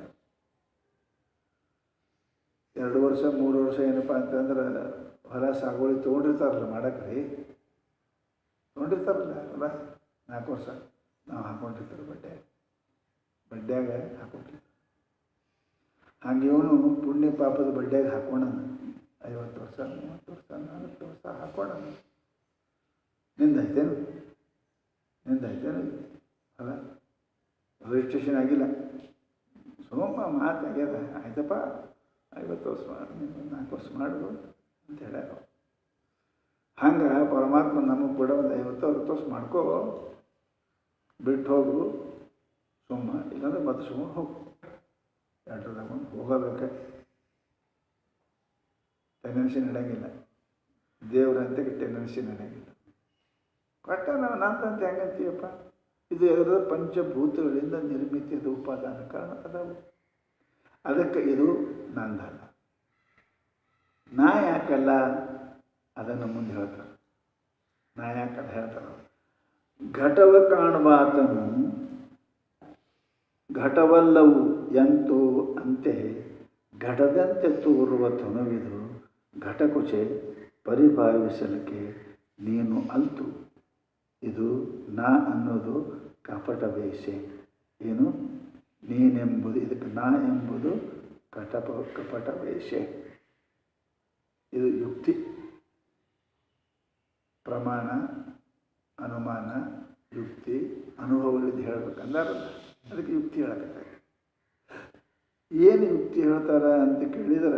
ಎರಡು ವರ್ಷ ಮೂರು ವರ್ಷ ಏನಪ್ಪ ಅಂತಂದ್ರೆ ಹೊಲ ಸಾಗುವಳಿ ತೊಗೊಂಡಿರ್ತಾರಲ್ಲ ಮಾಡಕ್ಕೆ ರೀ ತೊಗೊಂಡಿರ್ತಾರಲ್ಲ ಹೊಲ ನಾಲ್ಕು ವರ್ಷ ನಾವು ಹಾಕೊಂಡಿರ್ತಾರೆ ಬಡ್ಡೆ ಬಡ್ಡ್ಯಾಗ ಹಾಕೊಂಡಿರ್ತಾರೆ ಹಾಗೆ ಇವನು ಪುಣ್ಯ ಪಾಪದ ಬಡ್ಡ್ಯಾಗ ಹಾಕೋಣ ಐವತ್ತು ವರ್ಷ ಮೂವತ್ತು ವರ್ಷ ನಲವತ್ತು ವರ್ಷ ಹಾಕೋಣ ನಿಂದಾಯ್ತೇನು ನಿಂದಾಯ್ತೇನು ಅಲ್ಲ ರಿಜಿಸ್ಟ್ರೇಷನ್ ಆಗಿಲ್ಲ ಸೋಮ ಮಾತು ಆಗ್ಯದ ಆಯ್ತಪ್ಪ ಐವತ್ತು ವರ್ಷ ಮಾಡು ನೀನು ನಾಲ್ಕು ವರ್ಷ ಮಾಡು ಅಂತ ಹೇಳ್ಯಾರ ಹಂಗೆ ಪರಮಾತ್ಮ ನಮಗೆ ಕೂಡ ಒಂದು ಐವತ್ತು ಅರವತ್ತು ವರ್ಷ ಮಾಡ್ಕೋ ಬಿಟ್ಟು ಹೋಗು ಸುಮ್ಮ ಇಲ್ಲಾಂದ್ರೆ ಮತ್ತೆ ಸುಮ್ಮ ಹೋಗು ಎರಡರದಾಗ ಒಂದು ಹೋಗಬೇಕೆ ಟೆನ್ಷನ್ ನಡೆಯಂಗಿಲ್ಲ ದೇವ್ರಂತೆ ಟೆನ್ಷನ್ ನಡೆಯಂಗಿಲ್ಲ ಕೊಟ್ಟ ನಾವು ನಂತಂತ ಹೆಂಗಂತೀಯಪ್ಪ ಇದು ಅದರ ಪಂಚಭೂತಗಳಿಂದ ನಿರ್ಮಿತಿಯಾದ ಉಪಾದಾನ ಕಾರಣ ಅದಾವು ಅದಕ್ಕೆ ಇದು ನಂದಲ್ಲ ನಾ ಯಾಕಲ್ಲ ಅದನ್ನು ಮುಂದೆ ಹೇಳ್ತಾರೆ ನಾ ಯಾಕಲ್ಲ ಹೇಳ್ತಾರೆ ಘಟವ ಕಾಣಬಾತನು ಘಟವಲ್ಲವು ಎಂತೋ ಅಂತೆ ಘಟದಂತೆ ತೋರುವ ತನುವಿದು ಘಟಕುಚೆ ಪರಿಭಾವಿಸಲಿಕ್ಕೆ ನೀನು ಅಲ್ತು ಇದು ನಾ ಅನ್ನೋದು ಕಪಟ ವೇಷೆ ಏನು ನೀನೆಂಬುದು ಇದಕ್ಕೆ ನಾ ಎಂಬುದು ಕಟಪ ಕಪಟ ವೇಷೆ ಇದು ಯುಕ್ತಿ ಪ್ರಮಾಣ ಅನುಮಾನ ಯುಕ್ತಿ ಅನುಭವಗಳಿಂದ ಹೇಳ್ಬೇಕಂದಾರಲ್ಲ ಅದಕ್ಕೆ ಯುಕ್ತಿ ಹೇಳಕತ್ತಾರೆ ಏನು ಯುಕ್ತಿ ಹೇಳ್ತಾರ ಅಂತ ಕೇಳಿದರೆ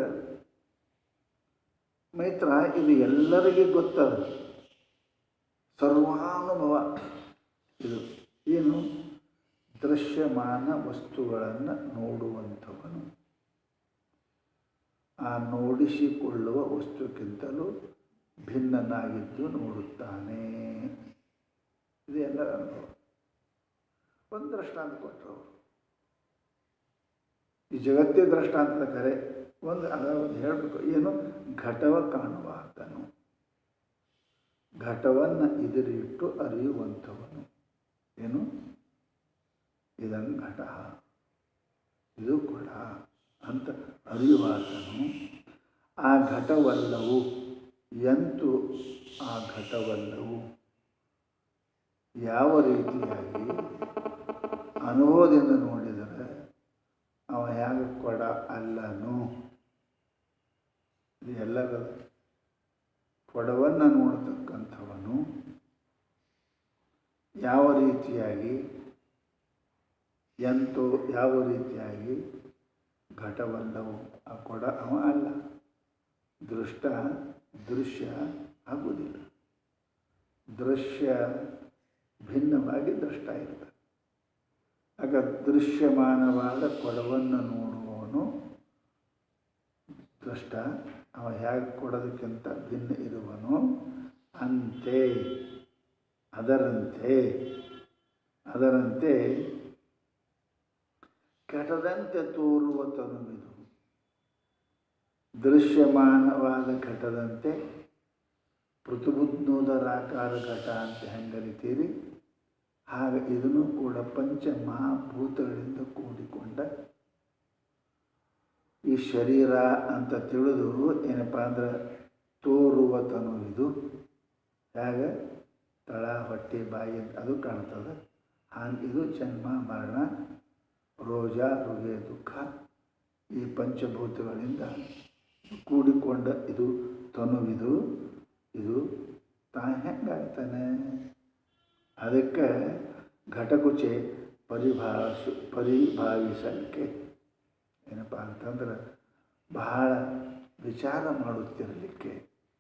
ಮೈತ್ರ ಇದು ಎಲ್ಲರಿಗೆ ಗೊತ್ತದ ಸರ್ವಾನುಭವ ಇದು ಏನು ದೃಶ್ಯಮಾನ ವಸ್ತುಗಳನ್ನು ನೋಡುವಂಥವನು ಆ ನೋಡಿಸಿಕೊಳ್ಳುವ ವಸ್ತುಕ್ಕಿಂತಲೂ ಭಿನ್ನನಾಗಿದ್ದು ನೋಡುತ್ತಾನೆ ಇದು ಎಲ್ಲರ ಅನುಭವ ಒಂದು ದೃಷ್ಟಾಂತ ಕೊಟ್ಟರು ಅವರು ಈ ಜಗತ್ತೇ ದೃಷ್ಟಾಂತದ ಕರೆ ಒಂದು ಅದರ ಒಂದು ಹೇಳಬೇಕು ಏನು ಘಟವ ಕಾಣುವ ಆತನು ಘಟವನ್ನು ಎದುರಿಟ್ಟು ಅರಿಯುವಂಥವನು ಏನು ಇದನ್ನು ಘಟ ಇದು ಕೂಡ ಅಂತ ಅರಿಯುವಾತನು ಆ ಘಟವಲ್ಲವು ಎಂತು ಆ ಘಟವಲ್ಲವು ಯಾವ ರೀತಿಯಾಗಿ ಅನುಭವದಿಂದ ನೋಡಿದರೆ ಅವ ಹೇಗೆ ಕೊಡ ಅಲ್ಲನು ಇದು ಎಲ್ಲರ ಕೊಡವನ್ನು ನೋಡ್ತಕ್ಕಂಥವನು ಯಾವ ರೀತಿಯಾಗಿ ಎಂತೋ ಯಾವ ರೀತಿಯಾಗಿ ಘಟವಲ್ಲವು ಆ ಕೊಡ ಅವ ಅಲ್ಲ ದೃಷ್ಟ ದೃಶ್ಯ ಆಗುವುದಿಲ್ಲ ದೃಶ್ಯ ಭಿನ್ನವಾಗಿ ದೃಷ್ಟ ಇರ್ತದೆ ಆಗ ದೃಶ್ಯಮಾನವಾದ ಕೊಡವನ್ನು ನೋಡುವವನು ದೃಷ್ಟ ಅವ ಹೇಗೆ ಕೊಡೋದಕ್ಕಿಂತ ಭಿನ್ನ ಇರುವನು ಅಂತೆ ಅದರಂತೆ ಅದರಂತೆ ಘಟದಂತೆ ತೋರುವ ತನುವಿದು ದೃಶ್ಯಮಾನವಾದ ಘಟದಂತೆ ಪೃಥುಬುದ್ನೋದರಾಕಾರ ಘಟ ಅಂತ ಹೆಂಗರಿತೀರಿ ಹಾಗೆ ಇದನ್ನು ಕೂಡ ಪಂಚ ಮಹಾಭೂತಗಳಿಂದ ಕೂಡಿಕೊಂಡ ಈ ಶರೀರ ಅಂತ ತಿಳಿದು ಏನಪ್ಪ ಅಂದ್ರೆ ತೋರುವ ತನು ಇದು ಹೇಗೆ ತಳ ಹೊಟ್ಟೆ ಬಾಯಿ ಅಂತ ಅದು ಕಾಣ್ತದೆ ಹಾಗೆ ಇದು ಜನ್ಮ ಮರಣ ರೋಜ ರುಗೆ ದುಃಖ ಈ ಪಂಚಭೂತಗಳಿಂದ ಕೂಡಿಕೊಂಡ ಇದು ತನುವಿದು ಇದು ತಾ ಹೆಂಗಾಗ್ತಾನೆ ಅದಕ್ಕೆ ಘಟಕುಚೆ ಪರಿಭಾವಿಸು ಪರಿಭಾವಿಸಲಿಕ್ಕೆ ಏನಪ್ಪ ಅಂತಂದ್ರೆ ಬಹಳ ವಿಚಾರ ಮಾಡುತ್ತಿರಲಿಕ್ಕೆ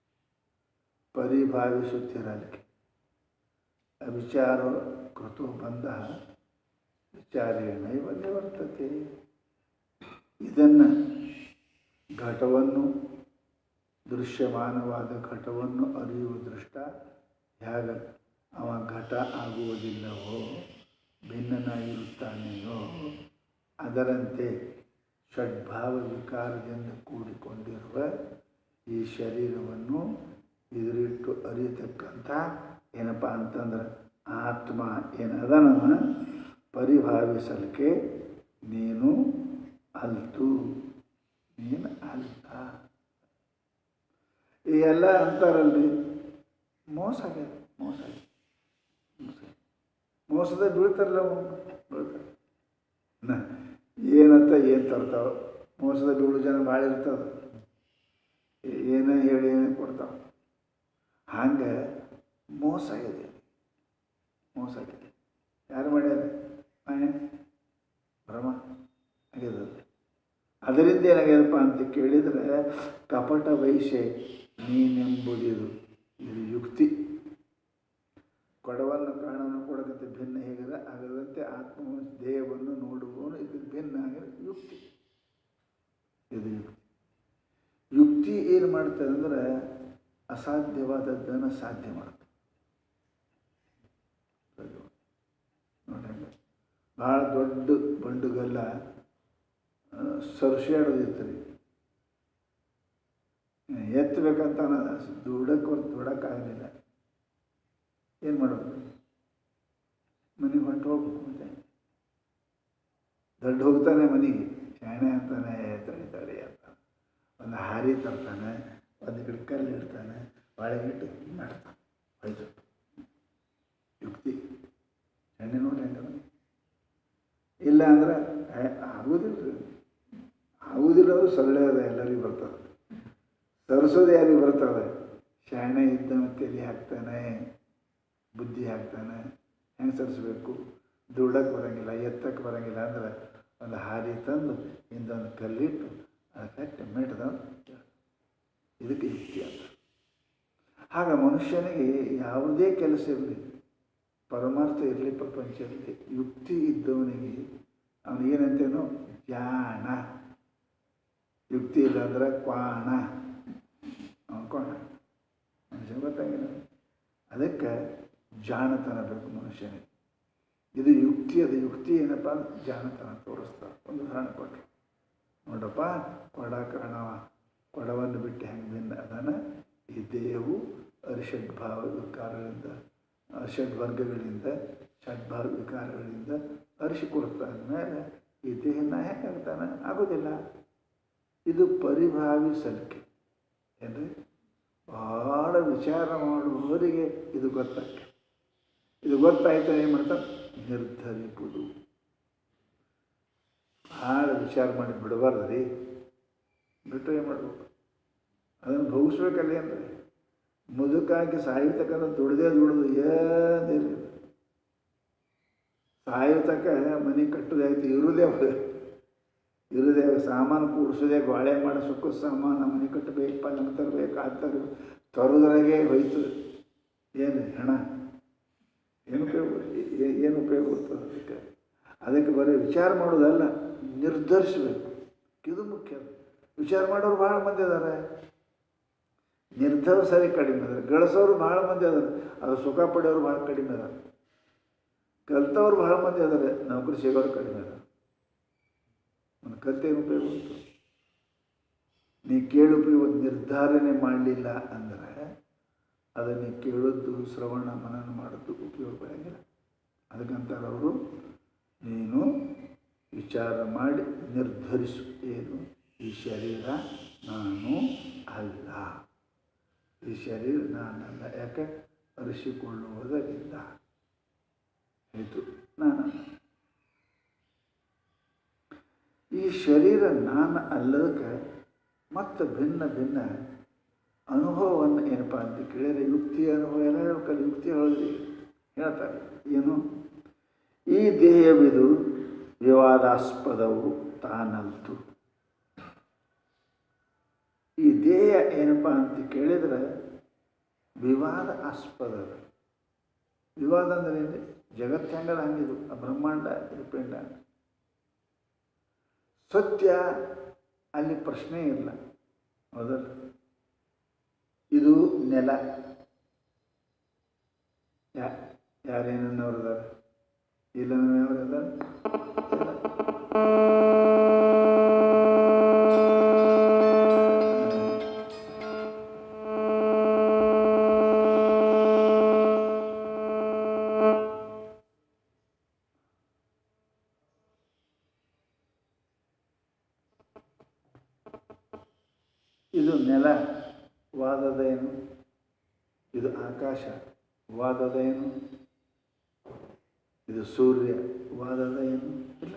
ಪರಿಭಾವಿಸುತ್ತಿರಲಿಕ್ಕೆ ವಿಚಾರ ಕೃತು ಬಂದ ವಿಚಾರೇಣೈವ ನಿವರ್ತತೆ ಇದನ್ನು ಘಟವನ್ನು ದೃಶ್ಯಮಾನವಾದ ಘಟವನ್ನು ಅರಿಯುವ ದೃಷ್ಟ ಹೇಗೆ ಅವ ಘಟ ಆಗುವುದಿಲ್ಲವೋ ಭಿನ್ನನಾಗಿರುತ್ತಾನೆಯೋ ಅದರಂತೆ ಷಡ್ಭಾವ ವಿಕಾರದಿಂದ ಕೂಡಿಕೊಂಡಿರುವ ಈ ಶರೀರವನ್ನು ಎದುರಿಟ್ಟು ಅರಿಯತಕ್ಕಂಥ ಏನಪ್ಪ ಅಂತಂದ್ರೆ ಆತ್ಮ ಏನದನವ ಪರಿಭಾವಿಸಲಿಕ್ಕೆ ನೀನು ಅಲ್ತು ನೀನು ಅಲ್ಲ ಈ ಎಲ್ಲ ಅಂತಾರಲ್ರಿ ಮೋಸ ಆಗ್ಯದ ಮೋಸ ಆಗ್ಯದ ಮೋಸ ಆಗ್ಯದ. ಮೋಸದ ಬೀಳ್ತಾರಲ್ಲ ಅವ್ರು, ಬೀಳ್ತಾರೆ ನ ಏನಂತ ಏನು ತರ್ತಾವ ಮೋಸದ ಬೀಳು ಜನ ಭಾಳ ಇರ್ತದ ಏನೇ ಹೇಳಿ ಏನೇ ಕೊಡ್ತಾವ ಹಂಗೆ ಮೋಸ ಆಗಿದೆ ಮೋಸ ಆಗಿದೆ ಯಾರು ಮಾಡ್ಯಾರ ಮಾಯ ಭ್ರಮ ಆಗ್ಯದ ಅದು. ಅದರಿಂದ ಏನಾಗ್ಯದಪ್ಪ ಅಂತ ಕೇಳಿದರೆ ಕಪಟ ವೈಶ್ಯ ನೀನೆಂಬುದಿದು ಇದು ಯುಕ್ತಿ ಕೊಡವನ್ನು ಕಾಣವನ್ನು ಕೊಡಕತ್ತೆ ಭಿನ್ನ ಹೇಗಿದೆ ಆಗದಂತೆ ಆತ್ಮ ದೇಹವನ್ನು ನೋಡುವವನು ಇದು ಭಿನ್ನ ಆಗಿರೋ ಯುಕ್ತಿ ಇದು ಯುಕ್ತಿ ಯುಕ್ತಿ ಏನು ಮಾಡ್ತದೆ ಅಂದರೆ ಅಸಾಧ್ಯವಾದದ್ದನ್ನು ಸಾಧ್ಯ ಮಾಡ್ತದೆ ನೋಡಿ ಹಂಗೆ. ಭಾಳ ದೊಡ್ಡ ಬಂಡುಗಲ್ಲ ಸರ್ಸ್ಯಾಡೋದಿತ್ತು ರೀ ಎತ್ತಬೇಕಂತ ದುಡಕ್ಕೆ ಹೊರತು ದುಡಕ್ಕಾಗಲಿಲ್ಲ ಏನು ಮಾಡೋದು ಮನೆಗೆ ಹೊಂಟು ಹೋಗ್ಬೇಕು ಮತ್ತೆ ದೊಡ್ಡ ಹೋಗ್ತಾನೆ ಮನೆಗೆ ಶಾಣೆ ಅಂತಾನೆ ತಡಿ ತಡಿ ಅಂತ ಒಂದು ಹಾರಿ ತರ್ತಾನೆ ಒಂದು ಕಡೆ ಕಲ್ಲು ಇಡ್ತಾನೆ ಒಳಗಿಟ್ಟು ಮಾಡ್ತಾನೆ ಹೋಯ್ತು ಯುಕ್ತಿ ಹೆಣ್ಣೆ ನೋಡಿ ಹೆಂಗೆ ಇಲ್ಲ ಅಂದ್ರೆ ಏ, ಆಗುದಿಲ್ಲ ರೀ ಆಗುದಿಲ್ಲ ಅದು ಸೊಳ್ಳೆ ಅದ ಎಲ್ಲರಿಗೂ ಬರ್ತದೆ ತರಿಸೋದು ಯಾರಿಗೆ ಬರ್ತದೆ ಶಾಣೆ ಇದ್ದವ ತಲೆ ಹಾಕ್ತಾನೆ ಬುದ್ಧಿ ಹಾಕ್ತಾನೆ ಹೆಂಗೆ ಸರಿಸ್ಬೇಕು ದುಡಕ್ಕೆ ಬರೋಂಗಿಲ್ಲ ಎತ್ತಕ್ಕೆ ಬರೋಂಗಿಲ್ಲ ಅಂದ್ರೆ ಒಂದು ಹಾರಿ ತಂದು ಹಿಂದೊಂದು ಕಲ್ಲಿಟ್ಟು ಅದಕ್ಕೆ ಮೆಟ್ದ ಇದಕ್ಕೆ ಯುಕ್ತಿ ಅಂತ ಆಗ ಮನುಷ್ಯನಿಗೆ ಯಾವುದೇ ಕೆಲಸ ಇರಲಿ ಪರಮಾರ್ಥ ಇರಲಿ ಪ್ರಪಂಚ ಇರಲಿ ಯುಕ್ತಿ ಇದ್ದವನಿಗೆ ಅವನಿಗೇನಂತೇನೋ ಜಾಣ ಯುಕ್ತಿ ಇಲ್ಲ ಅಂದ್ರೆ ಕ್ವಾಣ ಅವನು ಕ್ವಾಣ ಮನುಷ್ಯನಿಗೆ ಗೊತ್ತಾಗಿಲ್ಲ ಅದಕ್ಕೆ ಜಾಣತನ ಬೇಕು ಮನುಷ್ಯನಿಗೆ ಇದು ಯುಕ್ತಿ ಅದು ಯುಕ್ತಿ ಏನಪ್ಪ ಜಾಣತನ ತೋರಿಸ್ತಾರೆ ಒಂದು ಉದಾಹರಣೆ ಕೊಟ್ಟರು ನೋಡಪ್ಪ ಕೊಡ ಕಾಣವ ಕೊಡವನ್ನು ಬಿಟ್ಟು ಹೆಂಗೆ ಭಿನ್ನ ಅದನ್ನು ಈ ದೇಹವು ಅರಿಷಡ್ಭಾವ ವಿಕಾರಗಳಿಂದ ಷಡ್ವರ್ಗಗಳಿಂದ ಷಡ್ಭಾವ ವಿಕಾರಗಳಿಂದ ಅರಿಸಿಕೊಡ್ತಾನ ಮೇಲೆ ಈ ದೇಹನ ಹೇಗಾಗ್ತಾನೆ ಆಗೋದಿಲ್ಲ ಇದು ಪರಿಭಾವಿಸಲಿಕ್ಕೆ ಏನ್ರಿ ಭಾಳ ವಿಚಾರ ಮಾಡುವವರಿಗೆ ಇದು ಗೊತ್ತಾಗ್ತದೆ ಇದು ಗೊತ್ತಾಯ್ತು ಏನು ಮಾಡ್ತಾರೆ ನಿರ್ಧರಿಸುವುದು ಭಾಳ ವಿಚಾರ ಮಾಡಿ ಬಿಡಬಾರ್ದು ರೀ ಬಿಟ್ಟು ಏನು ಮಾಡ್ಬೇಕು ಅದನ್ನು ಭೋಗಿಸ್ಬೇಕಲ್ಲ ಏನ್ರಿ ಮುದುಕಾಗಿ ಸಾಯ್ತಕ್ಕಂಥ ದುಡ್ದೇ ದುಡ್ದು ಏನಿಲ್ಲ ಸಾಯ್ತಕ್ಕ ಮನೆ ಕಟ್ಟೋದಾಯ್ತು ಇರುವುದೇ ಇರುವುದೇ ಸಾಮಾನು ಕೂಡಿಸೋದೇ ಗೋಳೆ ಮಾಡಿಸೋಕ್ಕೂ ಸಾಮಾನು ಮನೆ ಕಟ್ಟಬೇಕು ಪಲ್ಲಂಗ ತರಬೇಕು ಅದು ತರಬೇಕು ತರೋದ್ರಾಗೆ ಹೋಯ್ತು ಏನು ಹಣ ಏನು ಉಪಯೋಗ ಏ- ಏನು ಉಪಯೋಗ ಬರ್ತದೆ ಅದಕ್ಕೆ ಅದಕ್ಕೆ ಬರೀ ವಿಚಾರ ಮಾಡೋದಲ್ಲ ನಿರ್ಧರಿಸಬೇಕು ಇದು ಮುಖ್ಯ ವಿಚಾರ ಮಾಡೋರು ಭಾಳ ಮಂದಿ ಅದಾರೆ ನಿರ್ಧಾರ ಸರಿ ಕಡಿಮೆ ಅದಾರೆ ಗಳಿಸೋರು ಭಾಳ ಮಂದಿ ಅದಾರೆ ಅದು ಸುಖ ಪಡೆಯೋರು ಭಾಳ ಕಡಿಮೆ ಅದಾರೆ ಕಲ್ತವ್ರು ಭಾಳ ಮಂದಿ ಅದಾರೆ ನೌಕರಿ ಸಿಗೋರು ಕಡಿಮೆ ಅದಾರೆ ಒಂದು ಕಲ್ತೇನು ಉಪಯೋಗ ಬಂತು ನೀ ಕೇಳು ಉಪಯೋಗ ನಿರ್ಧಾರನೆ ಮಾಡಲಿಲ್ಲ ಅಂದರೆ ಅದು ನೀ ಕೇಳದ್ದು ಶ್ರವಣ ಮನನ ಮಾಡೋದು ಉಪಯೋಗ ಬರೋಂಗಿಲ್ಲ ಅದಕ್ಕಂತಾರೆ ಅವರು ನೀನು ವಿಚಾರ ಮಾಡಿ ನಿರ್ಧರಿಸು ಏನು ಈ ಶರೀರ ನಾನು ಅಲ್ಲ ಈ ಶರೀರ ನಾನಲ್ಲ ಯಾಕೆ ಅರಿಸಿಕೊಳ್ಳುವುದರಿಂದ ಆಯಿತು ನಾನಲ್ಲ ಶರೀರ ನಾನು ಅಲ್ಲದಕ್ಕೆ ಮತ್ತು ಭಿನ್ನ ಭಿನ್ನ ಅನುಭವವನ್ನು ಏನಪ್ಪ ಅಂತ ಕೇಳಿದರೆ ಯುಕ್ತಿ ಅನುಭವ ಎಲ್ಲ ಹೇಳ್ಬೇಕಲ್ಲ ಯುಕ್ತಿ ಹೇಳಿದ್ರಿ ಹೇಳ್ತಾರೆ ಏನು ಈ ದೇಹವಿದು ವಿವಾದಾಸ್ಪದವು ತಾನಲ್ತು ಈ ದೇಹ ಏನಪ್ಪ ಅಂತ ಕೇಳಿದರೆ ವಿವಾದ ಆಸ್ಪದ ಅದ. ವಿವಾದ ಅಂದ್ರೆ ಏನು ಜಗತ್ತು ಹೆಂಗದ ಹಂಗಿದು ಆ ಬ್ರಹ್ಮಾಂಡ ಇದು ಪಿಂಡ ಸತ್ಯ ಅಲ್ಲಿ ಪ್ರಶ್ನೆ ಇಲ್ಲ ಹೌದಲ್ಲ ಇದು ನೆಲ ಯಾ ಯಾರೇನನ್ನವ್ರು ಅದಾರ ಇಲ್ಲ ನಮ್ಮವ್ರು ಅದಾರ ಇದು ನೆಲ ವಾದದ ಏನು ಇದು ಆಕಾಶ ವಾದದ ಏನು ಇದು ಸೂರ್ಯ ವಾದದ ಏನು ಇಲ್ಲ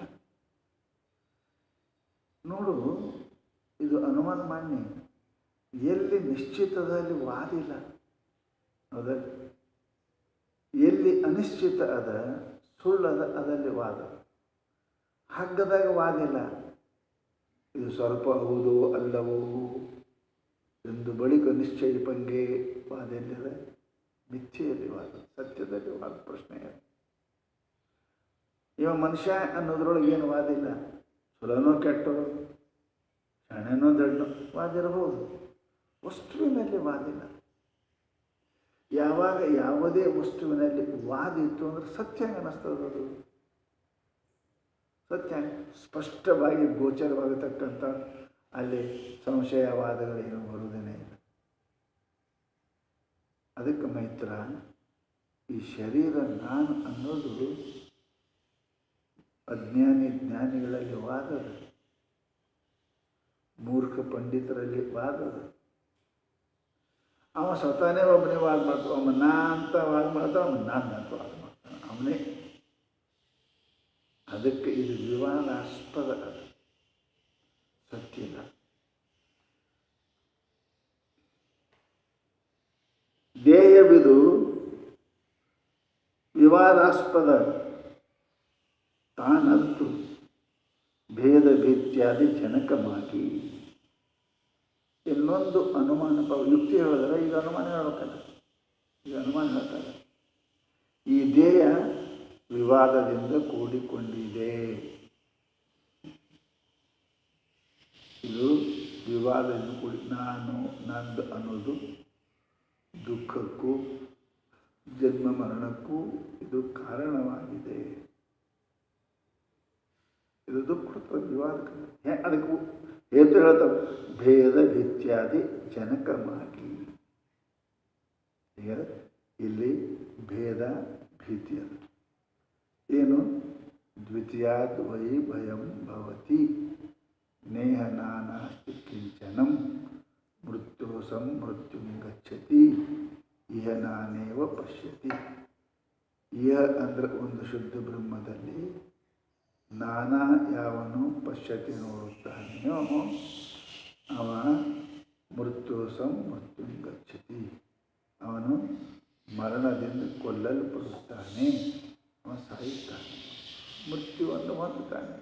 ನೋಡು ಇದು ಅನುಮಾನ ಮಾನ್ಯ ಎಲ್ಲಿ ನಿಶ್ಚಿತದ ಅಲ್ಲಿ ವಾದ ಇಲ್ಲ ಹೌದ ಎಲ್ಲಿ ಅನಿಶ್ಚಿತ ಅದ ಸುಳ್ಳದ ಅದಲ್ಲಿ ವಾದ ಹಗ್ಗದಾಗ ವಾದ ಇಲ್ಲ ಇದು ಸ್ವಲ್ಪ ಹೌದು ಅಲ್ಲವೋ ಎಂದು ಬಳಿಕ ನಿಶ್ಚಯ ಪಂಗೆ ವಾದ ಎಲ್ಲಿದೆ ಮಿಥ್ಯೆಯಲ್ಲಿ ವಾದ ಸತ್ಯದಲ್ಲಿ ವಾದ ಪ್ರಶ್ನೆ ಇದೆ. ಇವ ಮನುಷ್ಯ ಅನ್ನೋದ್ರೊಳಗೆ ಏನು ವಾದ ಇಲ್ಲ ಚಲೋನೋ ಕೆಟ್ಟೋ ಶಾಣೆನೋ ದಡ್ಡೋ ವಾದ ಇರಬಹುದು ವಸ್ತುವಿನಲ್ಲಿ ವಾದಿಲ್ಲ ಯಾವಾಗ ಯಾವುದೇ ವಸ್ತುವಿನಲ್ಲಿ ವಾದ ಇತ್ತು ಅಂದ್ರೆ ಸತ್ಯ ಹೆಂಗೆ ಅನ್ನಿಸ್ತದೆ ಅದು ಸತ್ಯ ಸ್ಪಷ್ಟವಾಗಿ ಗೋಚರವಾಗತಕ್ಕಂಥ ಅಲ್ಲಿ ಸಂಶಯವಾದಗಳೇನು ಬರುವುದೇನೇ ಇಲ್ಲ ಅದಕ್ಕೆ ಮೈತ್ರ ಈ ಶರೀರ ನಾನು ಅನ್ನೋದು ಅಜ್ಞಾನಿ ಜ್ಞಾನಿಗಳಲ್ಲಿ ವಾದದ ಮೂರ್ಖ ಪಂಡಿತರಲ್ಲಿ ವಾದದ ಅವ ಸ್ವತಃನೇ ಒಬ್ಬನೇ ವಾದ ಮಾಡ್ತಾವ ಅವ ನಾ ಅಂತ ವಾದ ಮಾಡ್ತಾವ ಅವ ನಾನು ಅಂತ ವಾದ ಮಾಡ್ತಾನೆ ಅವನೇ ಅದಕ್ಕೆ ಇದು ವಿವಾದಾಸ್ಪದ ಅದು ಸತ್ಯ ಇಲ್ಲ ದೇಹವಿದು ವಿವಾದಾಸ್ಪದ ತಾನಂತು ಭೇದ ಭೀತ್ಯಾದಿ ಜನಕಮಾಗಿ ಇನ್ನೊಂದು ಅನುಮಾನ ಪ- ಯುಕ್ತಿ ಹೇಳಿದ್ರೆ ಈಗ ಅನುಮಾನ ಹೇಳ್ಬೇಕಲ್ಲ ಈಗ ಅನುಮಾನ ಹೇಳ್ತಾರೆ ಈ ದೇಹ ವಿವಾದದಿಂದ ಕೂಡಿಕೊಂಡಿದೆ ಇದು ವಿವಾದದಿಂದ ಕೂಡಿ ನಾನು ನಂದು ಅನ್ನೋದು ದುಃಖಕ್ಕೂ ಜನ್ಮ ಮರಣಕ್ಕೂ ಇದು ಕಾರಣವಾಗಿದೆ ಇದು ದುಃಖ ವಿವಾದಕ್ಕೆ ಹೆ- ಅದಕ್ಕೂ ಹೇತು ಹೇಳ್ತಾವೆ ಭೇದ ಇತ್ಯಾದಿ ಜನಕಮಾಗಿ ಈಗ ಇಲ್ಲಿ ಭೇದ ಭೀತಿ ಅದು ಏನು ದ್ವಿತೀಯಾದ್ ವೈ ಭಯಂ ಭವತಿ ನೇಹ ನಾನಾಸ್ತಿ ಕಿಂಚನಂ ಮೃತ್ಯು ಸಂಮೃತ್ಯುಂ ಗಚ್ಚತಿ ಇಹ ನಾನೇವ ಪಶ್ಯತಿ ಇಹ ಅಂದ್ರೆ ಒಂದು ಶುದ್ಧ ಬ್ರಹ್ಮದಲ್ಲಿ ನಾನಾ ಯಾವನು ಪಶ್ಯತಿ ನೋಡುತ್ತಾನೆಯೋ ಅವ ಮೃತ್ಯು ಸಂಮೃತ್ಯುಂ ಗಚ್ಚತಿ ಅವನು ಮರಣದಿಂದ ಕೊಲ್ಲಲ್ಪಡುತ್ತಾನೆ ಅವ ಸಾಯುತ್ತಾನೆ ಮೃತ್ಯುವನ್ನು ಹೊಂದುತ್ತಾನೆ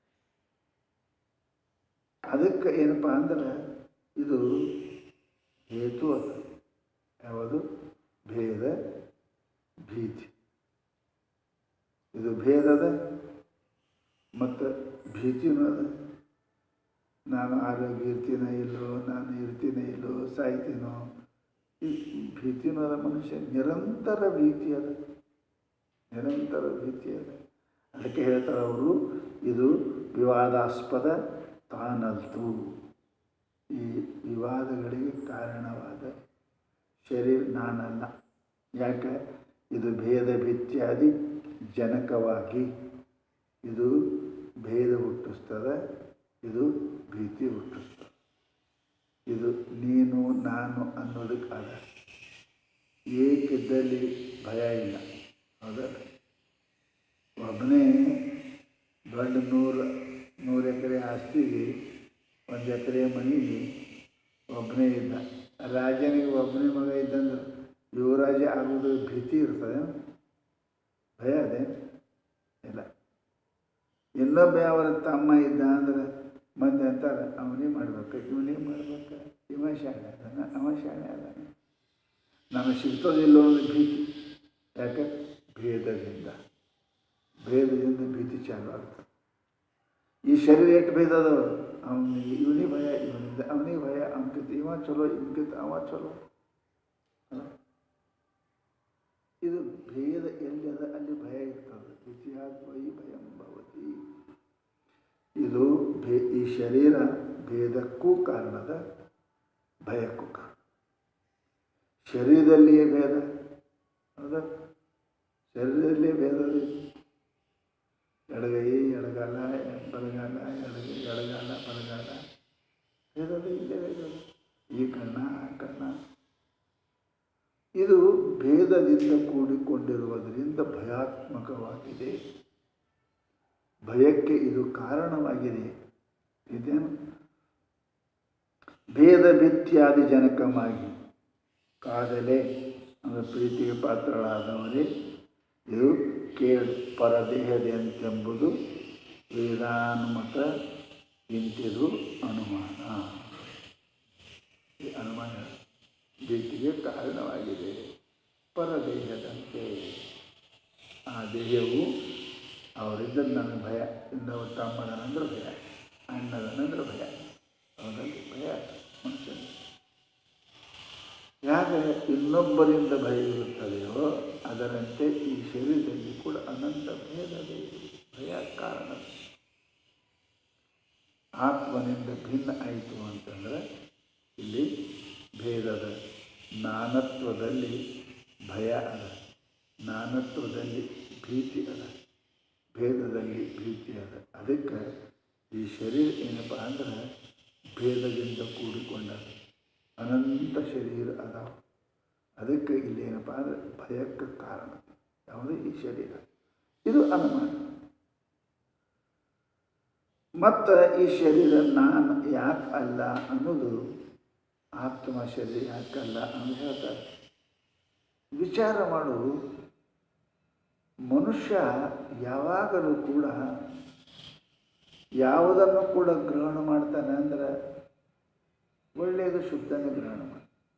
ಅದಕ್ಕೆ ಏನಪ್ಪ ಅಂದ್ರೆ ಇದು ಹೇತು ಅದ ಯಾವುದು ಭೇದ ಭೀತಿ ಇದು ಭೇದದ ಮತ್ತು ಭೀತಿನೂ ಅದ ನಾನು ಆರೋಗ್ಯ ಇರ್ತೀನೋ ಇಲ್ಲೋ ನಾನು ಇರ್ತೀನೋ ಇಲ್ಲೋ ಸಾಯ್ತೀನೋ ಈ ಭೀತಿನೂ ಅದ ಮನುಷ್ಯ ನಿರಂತರ ಭೀತಿ ಅದ ನಿರಂತರ ಭೀತಿ ಅದ ಅದಕ್ಕೆ ಹೇಳ್ತಾರೆ ಅವರು ಇದು ವಿವಾದಾಸ್ಪದ ತಾನಲ್ತು ಈ ವಿವಾದಗಳಿಗೆ ಕಾರಣವಾದ ಶರೀರ ನಾನಲ್ಲ ಯಾಕೆ ಇದು ಭೇದ ಭಿತ್ಯಾದಿ ಜನಕವಾಗಿ ಇದು ಭೇದ ಹುಟ್ಟಿಸ್ತದೆ ಇದು ಭೀತಿ ಹುಟ್ಟಿಸ್ತದೆ ಇದು ನೀನು ನಾನು ಅನ್ನೋದಕ್ಕಾದ ಏಕಿದ್ದಲ್ಲಿ ಭಯ ಇಲ್ಲ ಹೌದಲ್ಲ ಒಬ್ಬನೇ ದೊಡ್ಡ ನೂರು ನೂರು ಎಕರೆ ಆಸ್ತಿ ಆಸ್ತಿಗೆ ಒಂದು ಎಕರೆ ಮನೆಗೆ ಒಬ್ಬನೇ ಇದ್ದ ರಾಜನಿಗೆ ಒಬ್ಬನೇ ಮಗ ಇದ್ದಂದ್ರೆ ಯುವರಾಜ ಆಗೋದು ಭೀತಿ ಇರ್ತದೆ ಭಯ ಅದೇ ಇಲ್ಲ ಇನ್ನೊಬ್ಬ ಅವರ ತಮ್ಮ ಇದ್ದ ಅಂದ್ರೆ ಮಂದಿ ಅಂತಾರೆ ಅವನೇ ಮಾಡ್ಬೇಕು ಇವನೇ ಮಾಡ್ಬೇಕು ಇವ ಶಾಣೆ ಅದಾನ ಅವ ಶಾಣೆ ಅದಾನ ನಮಗೆ ಸಿಗ್ತದಿಲ್ಲ ಅನ್ನೋದು ಭೀತಿ ಯಾಕೆ ಭೇದದಿಂದ ಭೇದದಿಂದ ಭೀತಿ ಚಾಲು ಆಗ್ತದೆ ಈ ಶರೀರ ಎಷ್ಟು ಭೇದ ಅದಾವ ಅವನಿಗೆ ಇವನಿಗೆ ಭಯ ಇವನಿಂದ ಅವನಿಗೆ ಭಯ ಅವನಕಿಂತ ಇವ ಚಲೋ ಇವನಕಿಂತ ಅವ ಚಲೋ ಅಲ್ಲ? ಇದು ಭೇದ ಎಲ್ಲಿ ಅದ ಅಲ್ಲಿ ಭಯ ಇರ್ತದೆ ದ್ವಿತೀಯಾದ್ವೈ ಭಯಂ ಭವತಿ ಇದು ಭೇ ಈ ಶರೀರ ಭೇದಕ್ಕೂ ಕಾರಣದ ಭಯಕ್ಕೂ ಕಾರಣ ಶರೀರದಲ್ಲಿಯೇ ಭೇದ ಹೌದಾ ಶರೀರದಲ್ಲಿಯೇ ಭೇದ ಇದೆ. ಎಡಗೈ ಎಡಗಾಲ ಬಲಗಾಲ ಎಡಗೈ ಎಡಗಾಲ ಬಲಗಾಲ ಭೇದದ ಇಲ್ಲೇ ಭೇದ ಈ ಕಣ್ಣ ಆ ಕಣ್ಣ ಇದು ಭೇದದಿಂದ ಕೂಡಿಕೊಂಡಿರುವುದರಿಂದ ಭಯಾತ್ಮಕವಾಗಿದೆ ಭಯಕ್ಕೆ ಇದು ಕಾರಣವಾಗಿದೆ ಇದೇನು ಭೇದ ಭಿತ್ಯಾದಿ ಜನಕವಾಗಿ ಕಾದಲೆ ಅಂದರೆ ಪ್ರೀತಿಗೆ ಪಾತ್ರಳಾದವರೇ ಇದು ಕೇಳು ಪರದೇಹದಂತೆಂಬುದು ವೇದಾನುಮತ ಇಂತಿದು ಅನುಮಾನ ಈ ಅನುಮಾನ ಭೀತಿಗೆ ಕಾರಣವಾಗಿದೆ ಪರದೇಹದಂತೆ ಆ ದೇಹವು ಅವರಿದ್ದ ನನಗೆ ಭಯ ಇನ್ನೊಬ್ಬ ತಮ್ಮದನಂದ್ರೆ ಭಯ ಅಣ್ಣದನಂದ್ರೆ ಭಯ ಅವನಲ್ಲಿ ಭಯ ಮನುಷ್ಯನಿಗೆ ಯಾಕೆ ಇನ್ನೊಬ್ಬರಿಂದ ಭಯ ಇರುತ್ತದೆಯೋ ಅದರಂತೆ ಈ ಶರೀರದಲ್ಲಿ ಕೂಡ ಅನಂತ ಭೇದವೇ ಇದೆ. ಭಯ ಕಾರಣ ಆತ್ಮನಿಂದ ಭಿನ್ನ ಆಯಿತು ಅಂತಂದರೆ ಇಲ್ಲಿ ಭೇದದ ನಾನತ್ವದಲ್ಲಿ ಭಯ ಅದ ನಾನತ್ವದಲ್ಲಿ ಭೀತಿ ಅದ ಭೇದದಲ್ಲಿ ಭೀತಿ ಅದ ಅದಕ್ಕೆ ಈ ಶರೀರ ಏನಪ್ಪ ಅಂದ್ರೆ ಭೇದದಿಂದ ಕೂಡಿಕೊಂಡದ ಅನಂತ ಶರೀರ ಅದಾವ ಅದಕ್ಕೆ ಇಲ್ಲಿ ಏನಪ್ಪ ಅಂದರೆ ಭಯಕ್ಕೆ ಕಾರಣ ಯಾವುದು ಈ ಶರೀರ ಇದು ಅನುಮಾನ ಮತ್ತು ಈ ಶರೀರ ನಾನು ಯಾಕೆ ಅಲ್ಲ ಅನ್ನೋದು ಆತ್ಮ ಶರೀರ ಯಾಕಲ್ಲ ಅಂತ ಹೇಳ್ತಾರೆ ವಿಚಾರ ಮಾಡು ಮನುಷ್ಯ ಯಾವಾಗಲೂ ಕೂಡ ಯಾವುದನ್ನು ಕೂಡ ಗ್ರಹಣ ಮಾಡ್ತಾನೆ ಅಂದ್ರೆ ಒಳ್ಳೆಯದು ಶುದ್ಧನೇ ಗ್ರಹಣ ಮಾಡಿ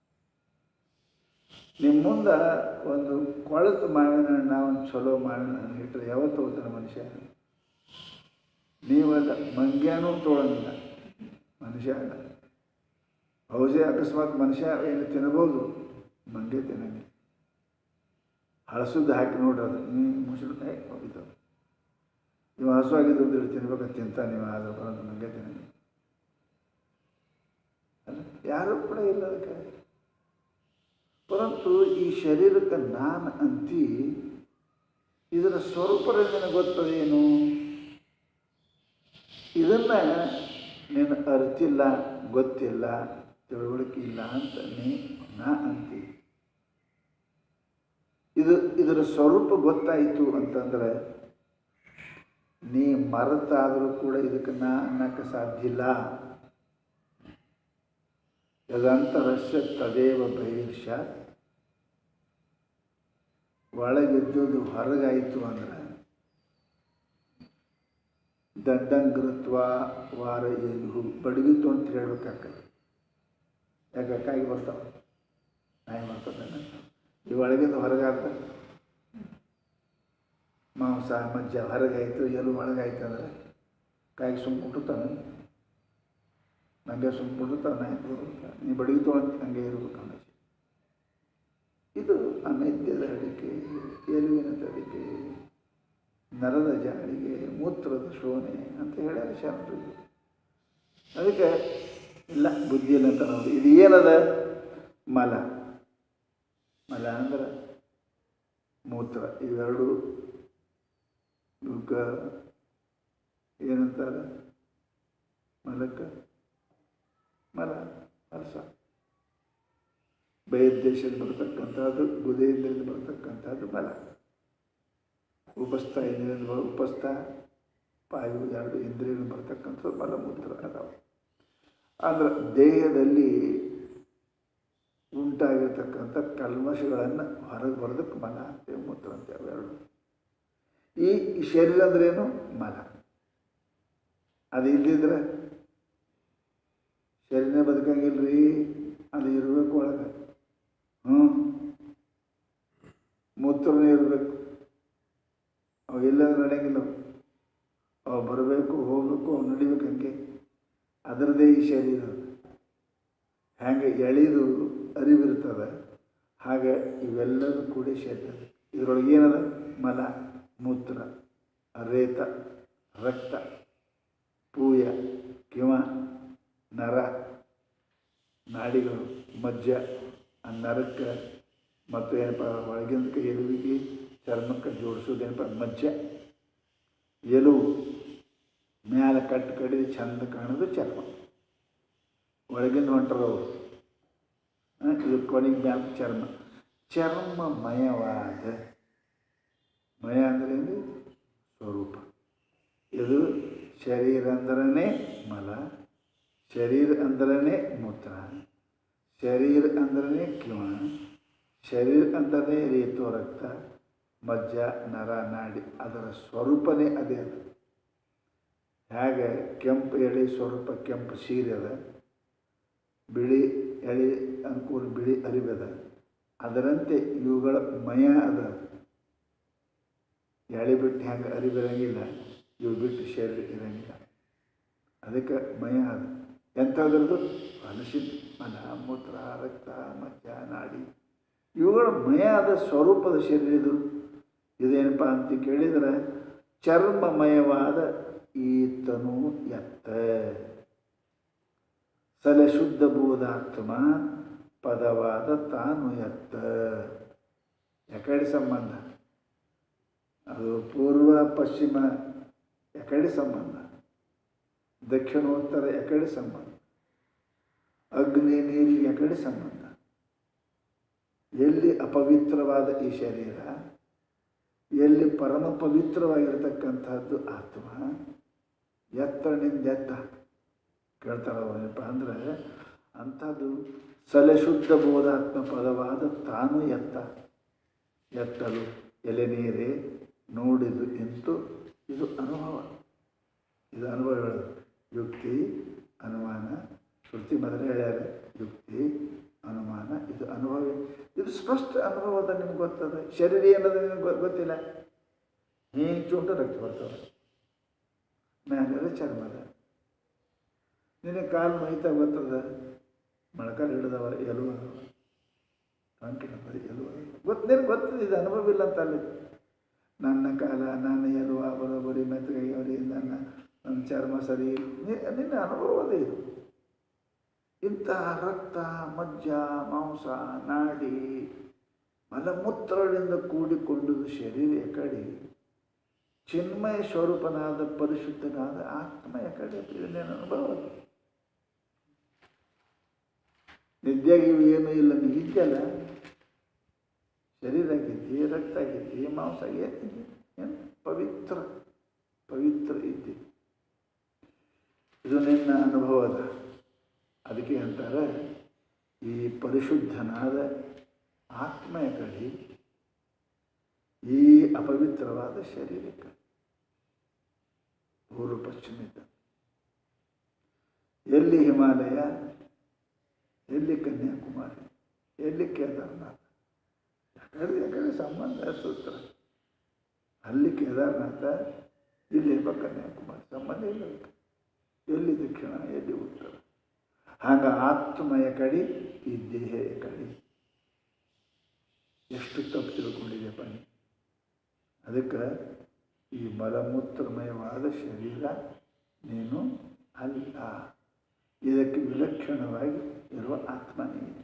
ನಿಮ್ಮ ಮುಂದೆ ಒಂದು ಕೊಳತು ಮಾವಿನ ಹಣ್ಣ ಒಂದು ಚಲೋ ಮಾವಿನ ಹಣ್ಣು ಇಟ್ಟರೆ ಯಾವತ್ತು ಹೋಗ್ತಾನೆ ಮನುಷ್ಯ ನೀವಲ್ಲ ಮಂಗ್ಯಾನೂ ತೊಗೊಳಂಗಿಲ್ಲ ಮನುಷ್ಯ ಅಲ್ಲ ಹೌಸೆ ಅಕಸ್ಮಾತ್ ಮನುಷ್ಯ ಏನು ತಿನ್ನಬಹುದು ಮಂಗೆ ತಿನ್ನಂಗಿಲ್ಲ ಹಳಸುದ್ದು ಹಾಕಿ ನೋಡ್ರಿ ಅದು ನೀವು ಮುಸುಳು ಕೈ ಹೋಗಿದ್ದು ನೀವು ಹಸುವಾಗಿದ್ದು ಒಂದು ತಿನ್ಬೇಕಂತ ತಿಂತಾನೆ ನೀವು ಆದ್ರೆ ಬರೋದು ಮಂಗೆ ತಿನ್ನಂಗಿಲ್ಲ ಅಲ್ಲ ಯಾರೂ ಕೂಡ ಇಲ್ಲ ಅದಕ್ಕೆ ಪರಂತು ಈ ಶರೀರಕ್ಕೆ ನಾನು ಅಂತಿ ಇದರ ಸ್ವರೂಪದಿಂದ ಗೊತ್ತದೇನು ಇದನ್ನು ನೀನು ಅರಿತಿಲ್ಲ ಗೊತ್ತಿಲ್ಲ ತಿಳುವಳಿಕೆ ಇಲ್ಲ ಅಂತ ನೀ ನಾ ಅಂತಿ ಇದು ಇದರ ಸ್ವರೂಪ ಗೊತ್ತಾಯಿತು ಅಂತಂದರೆ ನೀ ಮರೆತಾದರೂ ಕೂಡ ಇದಕ್ಕೆ ನಾ ಅನ್ನಕ್ಕೆ ಸಾಧ್ಯ ಇಲ್ಲ ಯದಂತರಸ್ಯ ತದೇವ ಬಹಿರ್ಷ ಒಳಗಿದ್ದುದು ಹೊರಗಾಯಿತು ಅಂದ್ರೆ ದಂಡಂಗೃತ್ವ ವಾರ ಎಲ್ಹು ಬಡಗಿತ್ತು ಅಂತ ಹೇಳ್ಬೇಕಾಗ್ತದೆ ಯಾಕೆ ಕಾಯಿ ಬರ್ತಾವೆ ನಾಯಿ ಬರ್ತದೆ ಈ ಒಳಗಿಂದ ಹೊರಗಾದ ಮಾಂಸ ಮಜ್ಜ ಹೊರಗಾಯಿತು ಎಲು ಒಳಗಾಯ್ತು ಅಂದ್ರೆ ಕಾಯಿಗೆ ಸುಮ್ಮ ಕುಟ್ಟುತ್ತಾನೆ ನನಗೆ ಸುಮ್ಮ ಕುಟ್ಟುತ್ತಾನೆ ನಾಯಿ ಬರುತ್ತೆ ನೀ ಬಡಗಿತು ಅಂತ ಹಂಗೆ ಇರಬೇಕು ಅನ್ನೋದು ಇದು ಅಮೇದ್ಯದ ಅಡಿಕೆ ಎಲುವಿನ ತಡಿಕೆ ನರದ ಜಾಳಿಗೆ ಮೂತ್ರದ ಶೋನೆ ಅಂತ ಹೇಳ್ಯಾರ ಶಾಸ್ತ್ರಗಳು ಅದಕ್ಕೆ ಇಲ್ಲ ಬುದ್ಧಿಯಲ್ಲಿ ಅಂತ ನೋಡಿ ಇದು ಏನದ ಮಲ ಮಲ ಅಂದ್ರೆ ಮೂತ್ರ ಇವೆರಡು ಇವಕ್ಕೆ ಏನಂತಾರೆ ಮಲಕ್ಕೆ ಮಲ ಅರಸ ಬಹಿರ್ದೇಶದಿಂದ ಬರ್ತಕ್ಕಂಥದ್ದು ಗುದೆಯಿಂದ ಬರ್ತಕ್ಕಂಥದ್ದು ಮಲ ಉಪಸ್ಥ ಏನಿದೆ ಉಪಸ್ಥ ಪಾಯು ಎರಡು ಇಂದ್ರಿಯಗಳು ಬರ್ತಕ್ಕಂಥ ಮಲಮೂತ್ರ ಅದಾವೆ ಅಂದ್ರೆ ದೇಹದಲ್ಲಿ ಉಂಟಾಗಿರ್ತಕ್ಕಂಥ ಕಲ್ಮಶಗಳನ್ನು ಹೊರಗೆ ಬರೋದಕ್ಕೆ ಮಲ ಅಂತೇವೆ ಮೂತ್ರ ಅಂತೇವೆ ಅವೆರಡು ಈ ಈ ಶರೀರ ಅಂದ್ರೇನು ಮಲ ಅದು ಇಲ್ಲಿದ್ರೆ ಶರೀರನೇ ಬದುಕಂಗಿಲ್ರಿ ಅದು ಇರಬೇಕು ಒಳಗೆ ಹ್ಞೂ ಮೂತ್ರನೇ ಇರಬೇಕು ಅವು ಎಲ್ಲಾದ್ರೂ ನಡೆಯಂಗಿಲ್ಲ ಅವು. ಅವು ಬರಬೇಕು ಹೋಗ್ಬೇಕು ಅವು ನಡಿಬೇಕು ಹಂಗೆ ಅದರದೇ ಈ ಶರೀರ ಹೆಂಗೆ ಎಳೆದು ಅರಿವಿರ್ತದೆ ಹಾಗೆ ಇವೆಲ್ಲದೂ ಕೂಡಿ ಶರೀರ ಇದರೊಳಗೆ ಏನದ ಮಲ ಮೂತ್ರ ರೇತ ರಕ್ತ ಪೂಯ ಕಿವ ನರ ನಾಡಿಗಳು ಮಜ್ಜ ಆ ನರಕ್ಕೆ ಮತ್ತು ಏನಪ್ಪ ಒಳಗಿಂದಕ್ಕೆ ಎಲುವಿಗೆ ಚರ್ಮಕ್ಕೆ ಜೋಡಿಸೋದೇನಪ್ಪ ಮಜ್ಜ ಎಲುವು ಮ್ಯಾಲೆ ಕಟ್ಟು ಕಡಿದು ಚಂದ ಕಾಣೋದು ಚರ್ಮ ಒಳಗಿಂದ ಹೊಂಟರವರು ಇದು ಕೊನೆಗೆ ಮ್ಯಾಲ ಚರ್ಮ ಚರ್ಮಮಯವಾದ ಮಯ ಅಂದ್ರೆ ಏನು ಸ್ವರೂಪ ಇದು ಶರೀರ ಅಂದ್ರೇ ಮಲ ಶರೀರ ಅಂದ್ರೇ ಮೂತ್ರ ಶರೀರ ಅಂದ್ರೇ ಕಿವ ಶರೀರ ಅಂದ್ರೆ ರೀತೋ ರಕ್ತ ಮಜ್ಜ ನರ ನಾಡಿ ಅದರ ಸ್ವರೂಪನೇ ಅದೇ ಅದು ಹೇಗೆ ಕೆಂಪು ಎಳೆ ಸ್ವರೂಪ ಕೆಂಪು ಸೀರೆ ಅದ ಬಿಳಿ ಎಳೆ ಅನುಕೂಲ ಬಿಳಿ ಅರಿವದ ಅದರಂತೆ ಇವುಗಳ ಮಯ ಅದ ಎಳೆ ಬಿಟ್ಟು ಹೆಂಗೆ ಅರಿವಿರಂಗಿಲ್ಲ ಇವು ಬಿಟ್ಟು ಶರೀರ ಇರಂಗಿಲ್ಲ ಅದಕ್ಕೆ ಮಯ ಅದ ಎಂಥದ್ರದ್ದು ಹಲಸಿನ ಮಲ ಮೂತ್ರ ರಕ್ತ ಮಜ್ಜ ನಾಡಿ ಇವುಗಳ ಮಯ ಆದ ಸ್ವರೂಪದ ಶರೀರ ಇದು ಇದೇನಪ್ಪ ಅಂತ ಕೇಳಿದರೆ ಚರ್ಮಮಯವಾದ ಈ ತನು ಎತ್ತ ಸಲ ಶುದ್ಧ ಬೋಧಾತ್ಮ ಪದವಾದ ತಾನು ಎತ್ತ ಎಕಡೆ ಸಂಬಂಧ ಅದು ಪೂರ್ವ ಪಶ್ಚಿಮ ಎಕಡೆ ಸಂಬಂಧ ದಕ್ಷಿಣೋತ್ತರ ಎಕಡೆ ಸಂಬಂಧ ಅಗ್ನಿ ನೀರಿಗೆ ಎಕಡೆ ಸಂಬಂಧ ಎಲ್ಲಿ ಅಪವಿತ್ರವಾದ ಈ ಶರೀರ ಎಲ್ಲಿ ಪರಮ ಪವಿತ್ರವಾಗಿರ್ತಕ್ಕಂಥದ್ದು ಆತ್ಮ ಎತ್ತರನಿಂದ ಎತ್ತ ಕೇಳ್ತಾರ ಏನಪ್ಪ ಅಂದರೆ ಅಂಥದ್ದು ಸಲಶುದ್ಧ ಬೋಧಾತ್ಮ ಪದವಾದ ತಾನು ಎತ್ತ ಎತ್ತಲು ಎಲೆ ನೀರೇ ನೋಡಿದು ಇಂತು ಇದು ಅನುಭವ ಇದು ಅನುಭವ ಹೇಳೋದು ಯುಕ್ತಿ ಅನುಮಾನ ಶ್ರುತಿ ಮೊದಲೇ ಹೇಳ್ಯಾರ ಯುಕ್ತಿ ಅನುಮಾನ ಇದು ಅನುಭವ ಇದು ಸ್ಪಷ್ಟ ಅನುಭವದ ನಿಮ್ಗೆ ಗೊತ್ತದ ಶರೀರ ಏನದ ನಿಮ್ಗೆ ಗೊ- ಗೊತ್ತಿಲ್ಲ ಹಿಂಗೆ ಚುಂಟು ರಕ್ತ ಬರ್ತವೆ ಮ್ಯಾಲೆಲ್ಲ ಚರ್ಮದ ನಿನಗೆ ಕಾಲು ಮೈತ ಗೊತ್ತದ ಮೊಳಕಾಲು ಹಿಡಿದವ ಎಲುವ ಟೊಂಕಿನ ಬರೀ ಎಲುವ ಗೊತ್ತು ನಿನಗೆ ಗೊತ್ತದ ಇದು ಅನುಭವ ಇಲ್ಲ ಅಂತ ಅಲ್ಲಿ ನನ್ನ ಕಾಲ ನನ್ನ ಎಲುವ ಬರೋಬ್ಬರಿ ಮೆತ್ತಗಾಗ್ಯವರಿ ನನ್ನ ನನ್ನ ಚರ್ಮ ಸರಿ ನಿ- ನಿನ್ನ ಅನುಭವದೇ ಇದು ಇಂತಹ ರಕ್ತ ಮಜ್ಜ ಮಾಂಸ ನಾಡಿ ಮಲಮೂತ್ರಗಳಿಂದ ಕೂಡಿಕೊಂಡುದು ಶರೀರ ಕಡೆ ಚಿನ್ಮಯ ಸ್ವರೂಪನಾದ ಪರಿಶುದ್ಧನಾದ ಆತ್ಮಯ ಕಡೆ ಇದನ್ನೇನು ಅನುಭವ ಅದು. ನಿದ್ಯಾಗಿ ಇವು ಏನೂ ಇಲ್ಲ ನೀ ಇದ್ದಲ್ಲ ಶರೀರ ಆಗಿದ್ದಿ ರಕ್ತ ಆಗಿದ್ದಿ ಮಾಂಸ ಏನಿದೆ ಏನು ಪವಿತ್ರ ಪವಿತ್ರ ಇದ್ದಿ ಇದು ನಿನ್ನ ಅನುಭವದ ಅದಕ್ಕೆ ಅಂತಾರೆ ಈ ಪರಿಶುದ್ಧನಾದ ಆತ್ಮೆಯ ಕಡೆ ಈ ಅಪವಿತ್ರವಾದ ಶರೀರಕ್ಕೆ ಪೂರ್ವ ಪಶ್ಚಿಮಿತ ಎಲ್ಲಿ ಹಿಮಾಲಯ ಎಲ್ಲಿ ಕನ್ಯಾಕುಮಾರಿ ಎಲ್ಲಿ ಕೇದಾರನಾಥ ಯಾಕಡೆ ಯಾಕಡೆ ಸಂಬಂಧ ಸೂತ್ರ ಅಲ್ಲಿ ಕೇದಾರನಾಥ ಇಲ್ಲಿ ಇರುವ ಕನ್ಯಾಕುಮಾರಿ ಸಂಬಂಧ ಇಲ್ಲ ಅದಕ್ಕೆ. ಎಲ್ಲಿ ದಕ್ಷಿಣ ಎಲ್ಲಿ ಉತ್ತರ ಹಾಗ ಆತ್ಮಯ ಕಡೆ ಈ ದೇಹದ ಕಡೆ ಎಷ್ಟು ತಪ್ಪು ತಿಳ್ಕೊಂಡಿದೆ ಬನ್ನಿ ಅದಕ್ಕೆ ಈ ಮಲಮೂತ್ರಮಯವಾದ ಶರೀರ ನೀನು ಅಲ್ಲ ಇದಕ್ಕೆ ವಿಲಕ್ಷಣವಾಗಿ ಇರುವ ಆತ್ಮ ನೀನು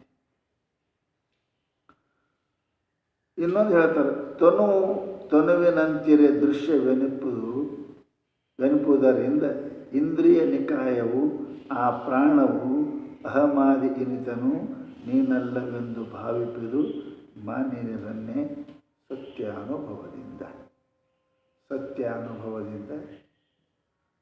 ಇನ್ನೊಂದು ಹೇಳ್ತಾರೆ ತನು ತನುವಿನಂತಿರೆ ದೃಶ್ಯವೆನಿಪುದು ವೆನಿಪುದರಿಂದ ಇಂದ್ರಿಯ ನಿಕಾಯವು ಆ ಪ್ರಾಣವು ಅಹಮಾದಿ ಇನಿತನು ನೀನಲ್ಲವೆಂದು ಭಾವಿಪಿದು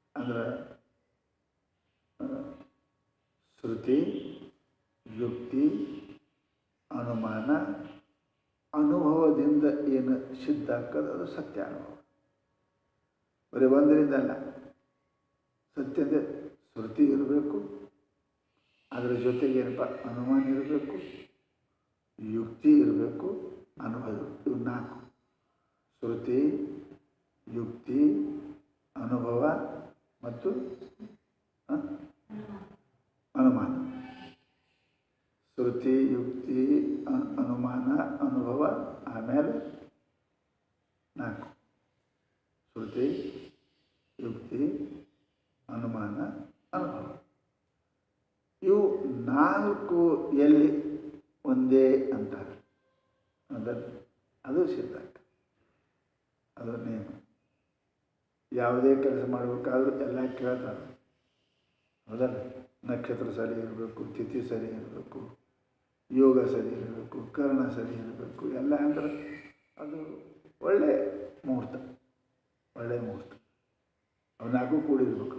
ಅಂದ್ರೆ ಆ, ಶ್ರುತಿ ಯುಕ್ತಿ ಅನುಮಾನ ಅನುಭವದಿಂದ ಏನು ಸಿದ್ಧ ಆಗ್ತದೆ ಅದು ಸತ್ಯ ಅನುಭವ ಬರೀ ಒಂದರಿಂದ ಅಲ್ಲ ಸತ್ಯದ ಶ್ರುತಿ ಇರಬೇಕು ಅದರ ಜೊತೆಗೆ ಏನಪ್ಪ ಅನುಮಾನ ಇರಬೇಕು ಯುಕ್ತಿ ಇರಬೇಕು ಅನುಭವ ಇವು ನಾಲ್ಕು ಶ್ರುತಿ ಯುಕ್ತಿ ಅನುಭವ ಮತ್ತು ಆ, ಅನುಮಾನ ಶ್ರುತಿ ಯುಕ್ತಿ ಅ- ಅನುಮಾನ ಅನುಭವ ಆಮೇಲೆ ನಾಲ್ಕು ಶ್ರುತಿ ಯುಕ್ತಿ ಅನುಮಾನ ಅನುಭವ ಇವು ನಾಲ್ಕು ಎಲ್ಲಿ ಒಂದೇ ಅಂತಾರೆ ಅದನ್ನು ಅದು ಸಿದ್ಧಾಂತ ಅದು ನಿಯಮ ಯಾವುದೇ ಕೆಲಸ ಮಾಡಬೇಕಾದ್ರೂ ಎಲ್ಲ ಕೇಳ್ತಾರೆ ಹೌದಲ್ಲ ನಕ್ಷತ್ರ ಸರಿ ಇರಬೇಕು ತಿಥಿ ಸರಿ ಇರಬೇಕು ಯೋಗ ಸರಿ ಇರಬೇಕು ಕರ್ಣ ಸರಿ ಇರಬೇಕು ಎಲ್ಲ ಅಂದ್ರೆ ಅದು ಒಳ್ಳೆ ಮುಹೂರ್ತ ಒಳ್ಳೆ ಮುಹೂರ್ತ ಅವು ನಾಲ್ಕು ಕೂಡಿರ್ಬೇಕು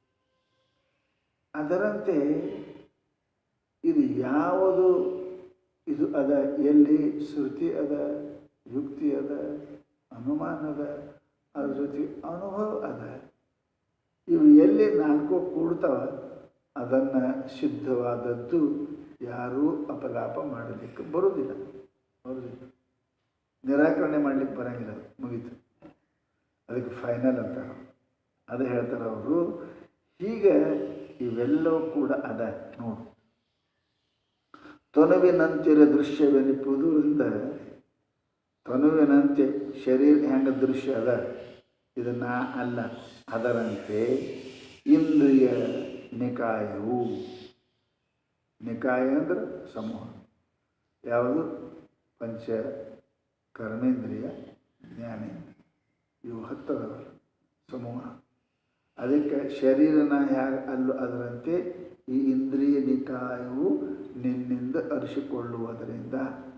ಅದರಂತೆ ಇದು ಯಾವುದು ಇದು ಅದ ಎಲ್ಲಿ ಶ್ರುತಿ ಅದ ಯುಕ್ತಿ ಅದ ಅನುಮಾನ ಅದ ಅದ್ರ ಜೊತೆ ಅನುಭವ ಅದ ಇವು ಎಲ್ಲಿ ನಾಲ್ಕು ಕೂಡ್ತಾವ ಅದನ್ನು ಸಿದ್ಧವಾದದ್ದು ಯಾರೂ ಅಪಲಾಪ ಮಾಡಲಿಕ್ಕೆ ಬರುವುದಿಲ್ಲ ಬರುವುದಿಲ್ಲ ನಿರಾಕರಣೆ ಮಾಡಲಿಕ್ಕೆ ಬರೋಂಗಿಲ್ಲ ಅದು. ಮುಗೀತು ಅದಕ್ಕೆ ಫೈನಲ್ ಅಂತ ಅದು ಹೇಳ್ತಾರೆ ಅವರು ಹೀಗೆ ಇವೆಲ್ಲವೂ ಕೂಡ ಅದ ನೋಡು ತನುವಿನಂತಿರ ದೃಶ್ಯವೆನಿಪುವುದರಿಂದ ತನುವಿನಂತೆ ಶರೀರ ಹೆಂಗೆ ದೃಶ್ಯ ಅದ ಇದು ನಾ ಅಲ್ಲ ಅದರಂತೆ ಇಂದ್ರಿಯ ನಿಕಾಯವು ನಿಕಾಯ ಅಂದ್ರೆ ಸಮೂಹ ಯಾವುದು ಪಂಚ ಕರ್ಮೇಂದ್ರಿಯ ಜ್ಞಾನೇಂದ್ರಿಯ ಇವು ಹತ್ತದವ ಸಮೂಹ ಅದಕ್ಕೆ ಶರೀರನ ಹೇಗೆ ಅಲ್ಲೂ ಅದರಂತೆ ಈ ಇಂದ್ರಿಯ ನಿಕಾಯವು ನಿನ್ನಿಂದ ಅರಿಸಿಕೊಳ್ಳುವುದರಿಂದ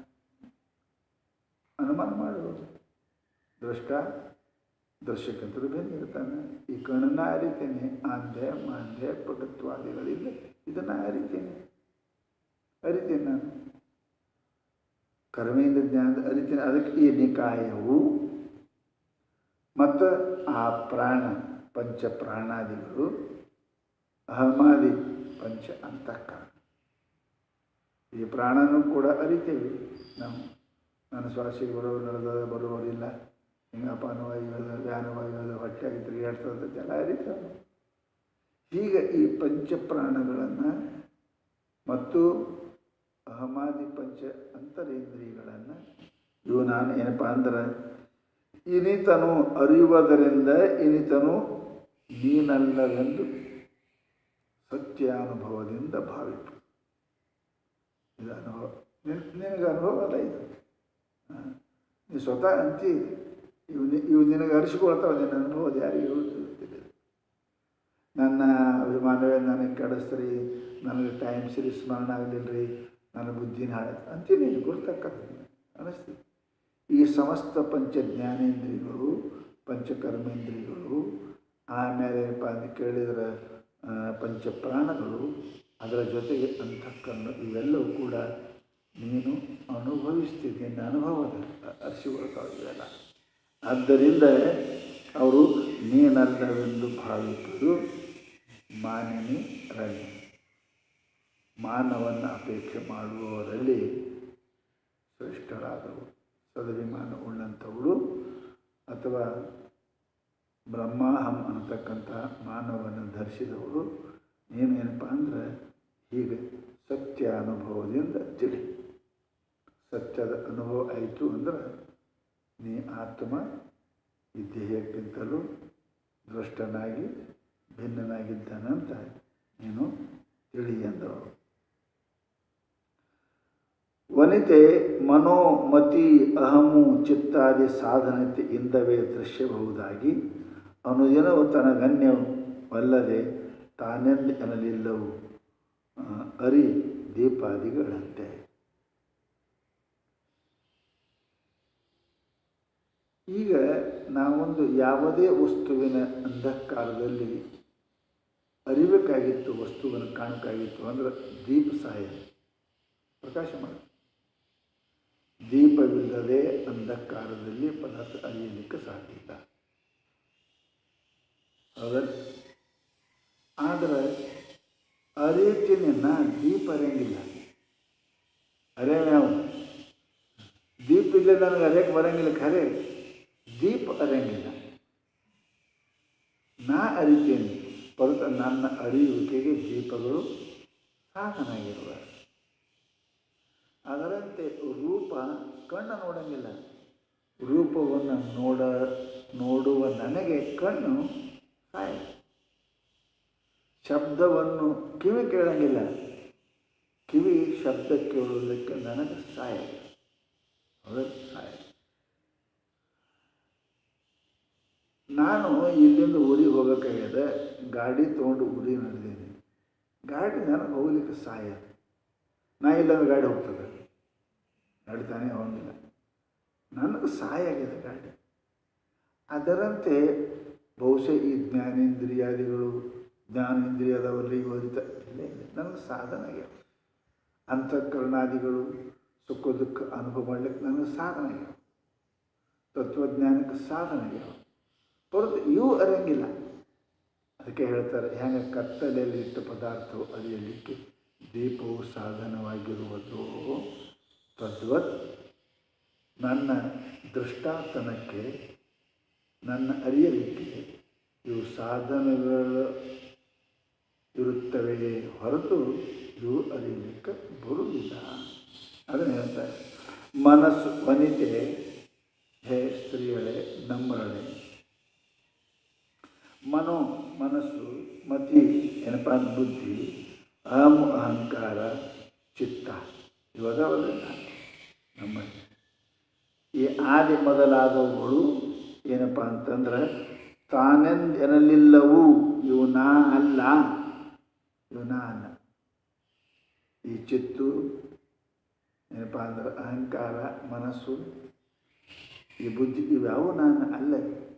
ಅನುಮಾನ ಮಾಡುವುದು ದೃಷ್ಟ ದರ್ಶಕಂತರು ಬೇರೆ ಇರ್ತಾನೆ ಈ ಕಣ್ಣನ್ನ ಅರಿತೇನೆ ಆಂದೆ ಮಾಂದೆ ಪಟುತ್ವಾದಿಗಳಿಲ್ಲ ಇದನ್ನು ಅರಿತೇನೆ ಅರಿತೇನೆ ನಾನು ಕರ್ಮೇಂದ್ರ ಜ್ಞಾನದ ಅರಿತೇನೆ ಅದಕ್ಕೆ ಈ ನಿಕಾಯವು ಮತ್ತು ಆ ಪ್ರಾಣ ಪಂಚ ಪ್ರಾಣಾದಿಗಳು ಅಹಮಾದಿ ಪಂಚ ಅಂತಃಕರಣ ಈ ಪ್ರಾಣನೂ ಕೂಡ ಅರಿತೇವೆ ನಾವು ನನ್ನ ಶ್ವಾಸಿಗೆ ಬರೋರು ನಡೆದ ಬರುವವರಿಲ್ಲ ಹಿಂಗೆ ಅಪಾನವಾಯು ಅದ ವ್ಯಾನವಾಯು ಅದ ಹೊಟ್ಟೆಯಾಗಿ ತಿರುಗಾಡ್ತದೆ ಎಲ್ಲ ಅರಿತಾವೆ ಹೀಗೆ ಈ ಪಂಚಪ್ರಾಣಗಳನ್ನು ಮತ್ತು ಅಹಮಾದಿ ಪಂಚ ಅಂತರೇಂದ್ರಿಯಗಳನ್ನು ಇವು ನಾನು ಏನಪ್ಪ ಅಂದ್ರೆ ಇನಿತನು ಅರಿಯುವುದರಿಂದ ಇನಿತನು ನೀನಲ್ಲವೆಂದು ಸತ್ಯಾನುಭವದಿಂದ ಭಾವಿತು ಇದು ಅನುಭವ ನಿನ್ ನಿನಗೆ ಅನುಭವ ಅಲ್ಲ ಇದು ಹಾ. ನೀ ಸ್ವತಃ ಅಂತಿ ಇವು ನಿ- ಇವು ನಿನಗೆ ಅರಿಸಿಕೊಳ್ತಾವೆ ನಿನ್ನ ಅನುಭವದ ಯಾರಿಗೆ ಗೊತ್ತಿಲ್ಲ ನನ್ನ ಅಭಿಮಾನವೇ ನನಗೆ ಕೆಡಿಸ್ತ್ರಿ ನನಗೆ ಟೈಮ್ ಸರಿ ಸ್ಮರಣ ಆಗಲಿಲ್ಲ ರೀ ನನ್ನ ಬುದ್ಧಿನ ಹಾಳಾಯ್ತು ಅಂತೀನಿ ಗುರ್ತಕ್ಕಂಥ ಅನಿಸ್ತೀವಿ ಈ ಸಮಸ್ತ ಪಂಚ ಜ್ಞಾನೇಂದ್ರಿಯಗಳು ಪಂಚಕರ್ಮೇಂದ್ರಿಯಗಳು ಆಮೇಲೆ ಏನಪ್ಪ ಅಂತ ಕೇಳಿದರೆ ಆ, ಪಂಚಪ್ರಾಣಗಳು ಅದರ ಜೊತೆಗೆ ಅಂತಃಕರಣ ಇವೆಲ್ಲವೂ ಕೂಡ ನೀನು ಅನುಭವಿಸ್ತಿದ್ದೆ ನಿನ್ನ ಅನುಭವದ ಅರಿಸಿಕೊಳ್ತಾವೆ ಇವೆಲ್ಲ ಆದ್ದರಿಂದ ಅವರು ನೀನಲ್ಲವೆಂದು ಭಾವಿಸುವುದು ಮಾನಿನಿ ರಣಿ ಮಾನವನ್ನು ಅಪೇಕ್ಷೆ ಮಾಡುವವರಲ್ಲಿ ಶ್ರೇಷ್ಠರಾದವು ಸದಭಿಮಾನ ಉಳ್ಳಂಥವಳು ಅಥವಾ ಬ್ರಹ್ಮಾಹಂ ಅನ್ನತಕ್ಕಂಥ ಮಾನವನ್ನು ಧರಿಸಿದವಳು ನೀನು ಏನಪ್ಪ ಅಂದ್ರೆ ಹೀಗೆ ಸತ್ಯ ಅನುಭವದಿಂದ ತಿಳಿ ಸತ್ಯದ ಅನುಭವ ಆಯಿತು ಅಂದ್ರೆ ನೀ ಆತ್ಮ ಈ ದೇಹಕ್ಕಿಂತಲೂ ದೃಷ್ಟನಾಗಿ ಭಿನ್ನನಾಗಿದ್ದಾನಂತ ನೀನು ತಿಳಿ ಎಂದವರು ವನಿತೆ ಮನೋಮತಿ ಅಹಮು ಚಿತ್ತಾದಿ ಸಾಧನತೆಯಿಂದವೇ ದೃಶ್ಯಬಹುದಾಗಿ ಅನುದಿನವು ತನಗನ್ಯವಲ್ಲದೆ ತಾನೆಂದು ಎನ್ನಲಿಲ್ಲವು ಆ, ಅರಿ ದೀಪಾದಿಗಳಂತೆ ಈಗ ನಾವೊಂದು ಯಾವುದೇ ವಸ್ತುವಿನ ಅಂಧಕಾರದಲ್ಲಿ ಅರಿಬೇಕಾಗಿತ್ತು ವಸ್ತುವನ್ನು ಕಾಣಬೇಕಾಗಿತ್ತು ಅಂದ್ರೆ ದೀಪ ಸಹಾಯ ಪ್ರಕಾಶ ಮಾಡಿ ದೀಪವಿಲ್ಲದೆ ಅಂಧಕಾರದಲ್ಲಿ ಪದಾರ್ಥ ಅರಿಯಲಿಕ್ಕೆ ಸಾಧ್ಯ ಇಲ್ಲ ಹೌದಲ್ಲ ಆದರೆ ಅರಿಯುತ್ತೀನಿನ್ನ ದೀಪ ಅರಿಯಂಗಿಲ್ಲ ಅರಿಯ ನಾವು ದೀಪ ಇಲ್ಲದೆ ನನಗೆ ಅರಿಯಕ್ಕೆ ಬರಂಗಿಲ್ಲ ಖರೆ ದೀಪ ಅರಿಯಂಗಿಲ್ಲ ನಾ ಅರಿತೇನೆ ಹೊರತು ನನ್ನ ಅರಿಯುವಿಕೆಗೆ ದೀಪಗಳು ಸಾಧನಾಗಿರುವ ಅದರಂತೆ ರೂಪ ಕಣ್ಣು ನೋಡಂಗಿಲ್ಲ ರೂಪವನ್ನು ನೋಡ ನೋಡುವ ನನಗೆ ಕಣ್ಣು ಸಾಯ ಶಬ್ದವನ್ನು ಕಿವಿ ಕೇಳಂಗಿಲ್ಲ ಕಿವಿ ಶಬ್ದ ಕೇಳುವುದಕ್ಕೆ ನನಗೆ ಸಹಾಯ ಹೌದಾ ಸಹಾಯ ನಾನು ಇಲ್ಲಿಂದ ಊರಿಗೆ ಹೋಗೋಕ್ಕಾಗ್ಯದ ಗಾಡಿ ತೊಗೊಂಡು ಊರಿಗೆ ನಡೆದೀನಿ ಗಾಡಿ ನನಗೆ ಹೋಗ್ಲಿಕ್ಕೆ ಸಹಾಯ ನಾ ಇಲ್ಲಾಂದ್ರೆ ಗಾಡಿ ಹೋಗ್ತದೆ ನಡಿತಾನೆ ಹೋಗಿಲ್ಲ ನನಗೆ ಸಹಾಯ ಆಗಿದೆ ಗಾಡಿ ಅದರಂತೆ ಬಹುಶಃ ಈ ಜ್ಞಾನೇಂದ್ರಿಯಾದಿಗಳು ಜ್ಞಾನೇಂದ್ರಿಯದವರಲ್ಲಿ ವರಿತ ಇಲ್ಲ ಇಲ್ಲ ನನಗೆ ಸಾಧನ ಆಗ್ಯಾವ ಅಂತಃಕರಣಾದಿಗಳು ಸುಖ ದುಃಖ ಅನುಭವ ಮಾಡ್ಲಿಕ್ಕೆ ನನಗೆ ಸಾಧನ ಆಗ್ಯಾವ ತತ್ವಜ್ಞಾನಕ್ಕೆ ಸಾಧನ ಆಗ್ಯಾವ ಹೊರತು ಇವು ಅರಿಯಂಗಿಲ್ಲ ಅದಕ್ಕೆ ಹೇಳ್ತಾರೆ ಹೆಂಗೆ ಕತ್ತಲೆಯಲ್ಲಿ ಇಟ್ಟ ಪದಾರ್ಥವು ಅರಿಯಲಿಕ್ಕೆ ದೀಪವು ಸಾಧನವಾಗಿರುವುದು ತದ್ವತ್ ನನ್ನ ದೃಷ್ಟಾತನಕ್ಕೆ ನನ್ನ ಅರಿಯಲಿಕ್ಕೆ ಇವು ಸಾಧನಗಳು ಇರುತ್ತವೆಯೇ ಹೊರತು ಇವು ಅರಿಯಲಿಕ್ಕೆ ಬರುವುದಿಲ್ಲ ಅದನ್ನು ಹೇಳ್ತಾರೆ ಮನಸ್ಸು ವನಿತೆ ಹೇ ಸ್ತ್ರೀಯಳೆ ನಮ್ಮರಳೆ ಮನೋ ಮನಸ್ಸು ಮತಿ ಏನಪ್ಪ ಅಂದ್ರೆ ಬುದ್ಧಿ ಅಹಂ ಅಹಂಕಾರ ಚಿತ್ತ ಇವದವಲ್ಲ ನಮ್ಮಲ್ಲಿ ಈ ಆದಿ ಮೊದಲಾದವುಗಳು ಏನಪ್ಪ ಅಂತಂದ್ರೆ ತಾನೆಂದು ಎನ್ನಲಿಲ್ಲವು ಇವು ನಾ ಅಲ್ಲ ಇವು ನಾ ಅಲ್ಲ ಈ ಚಿತ್ತು ಏನಪ್ಪ ಅಂದ್ರೆ ಅಹಂಕಾರ ಮನಸ್ಸು ಈ ಬುದ್ಧಿ ಇವ್ಯಾವು ನಾನು ಅಲ್ಲ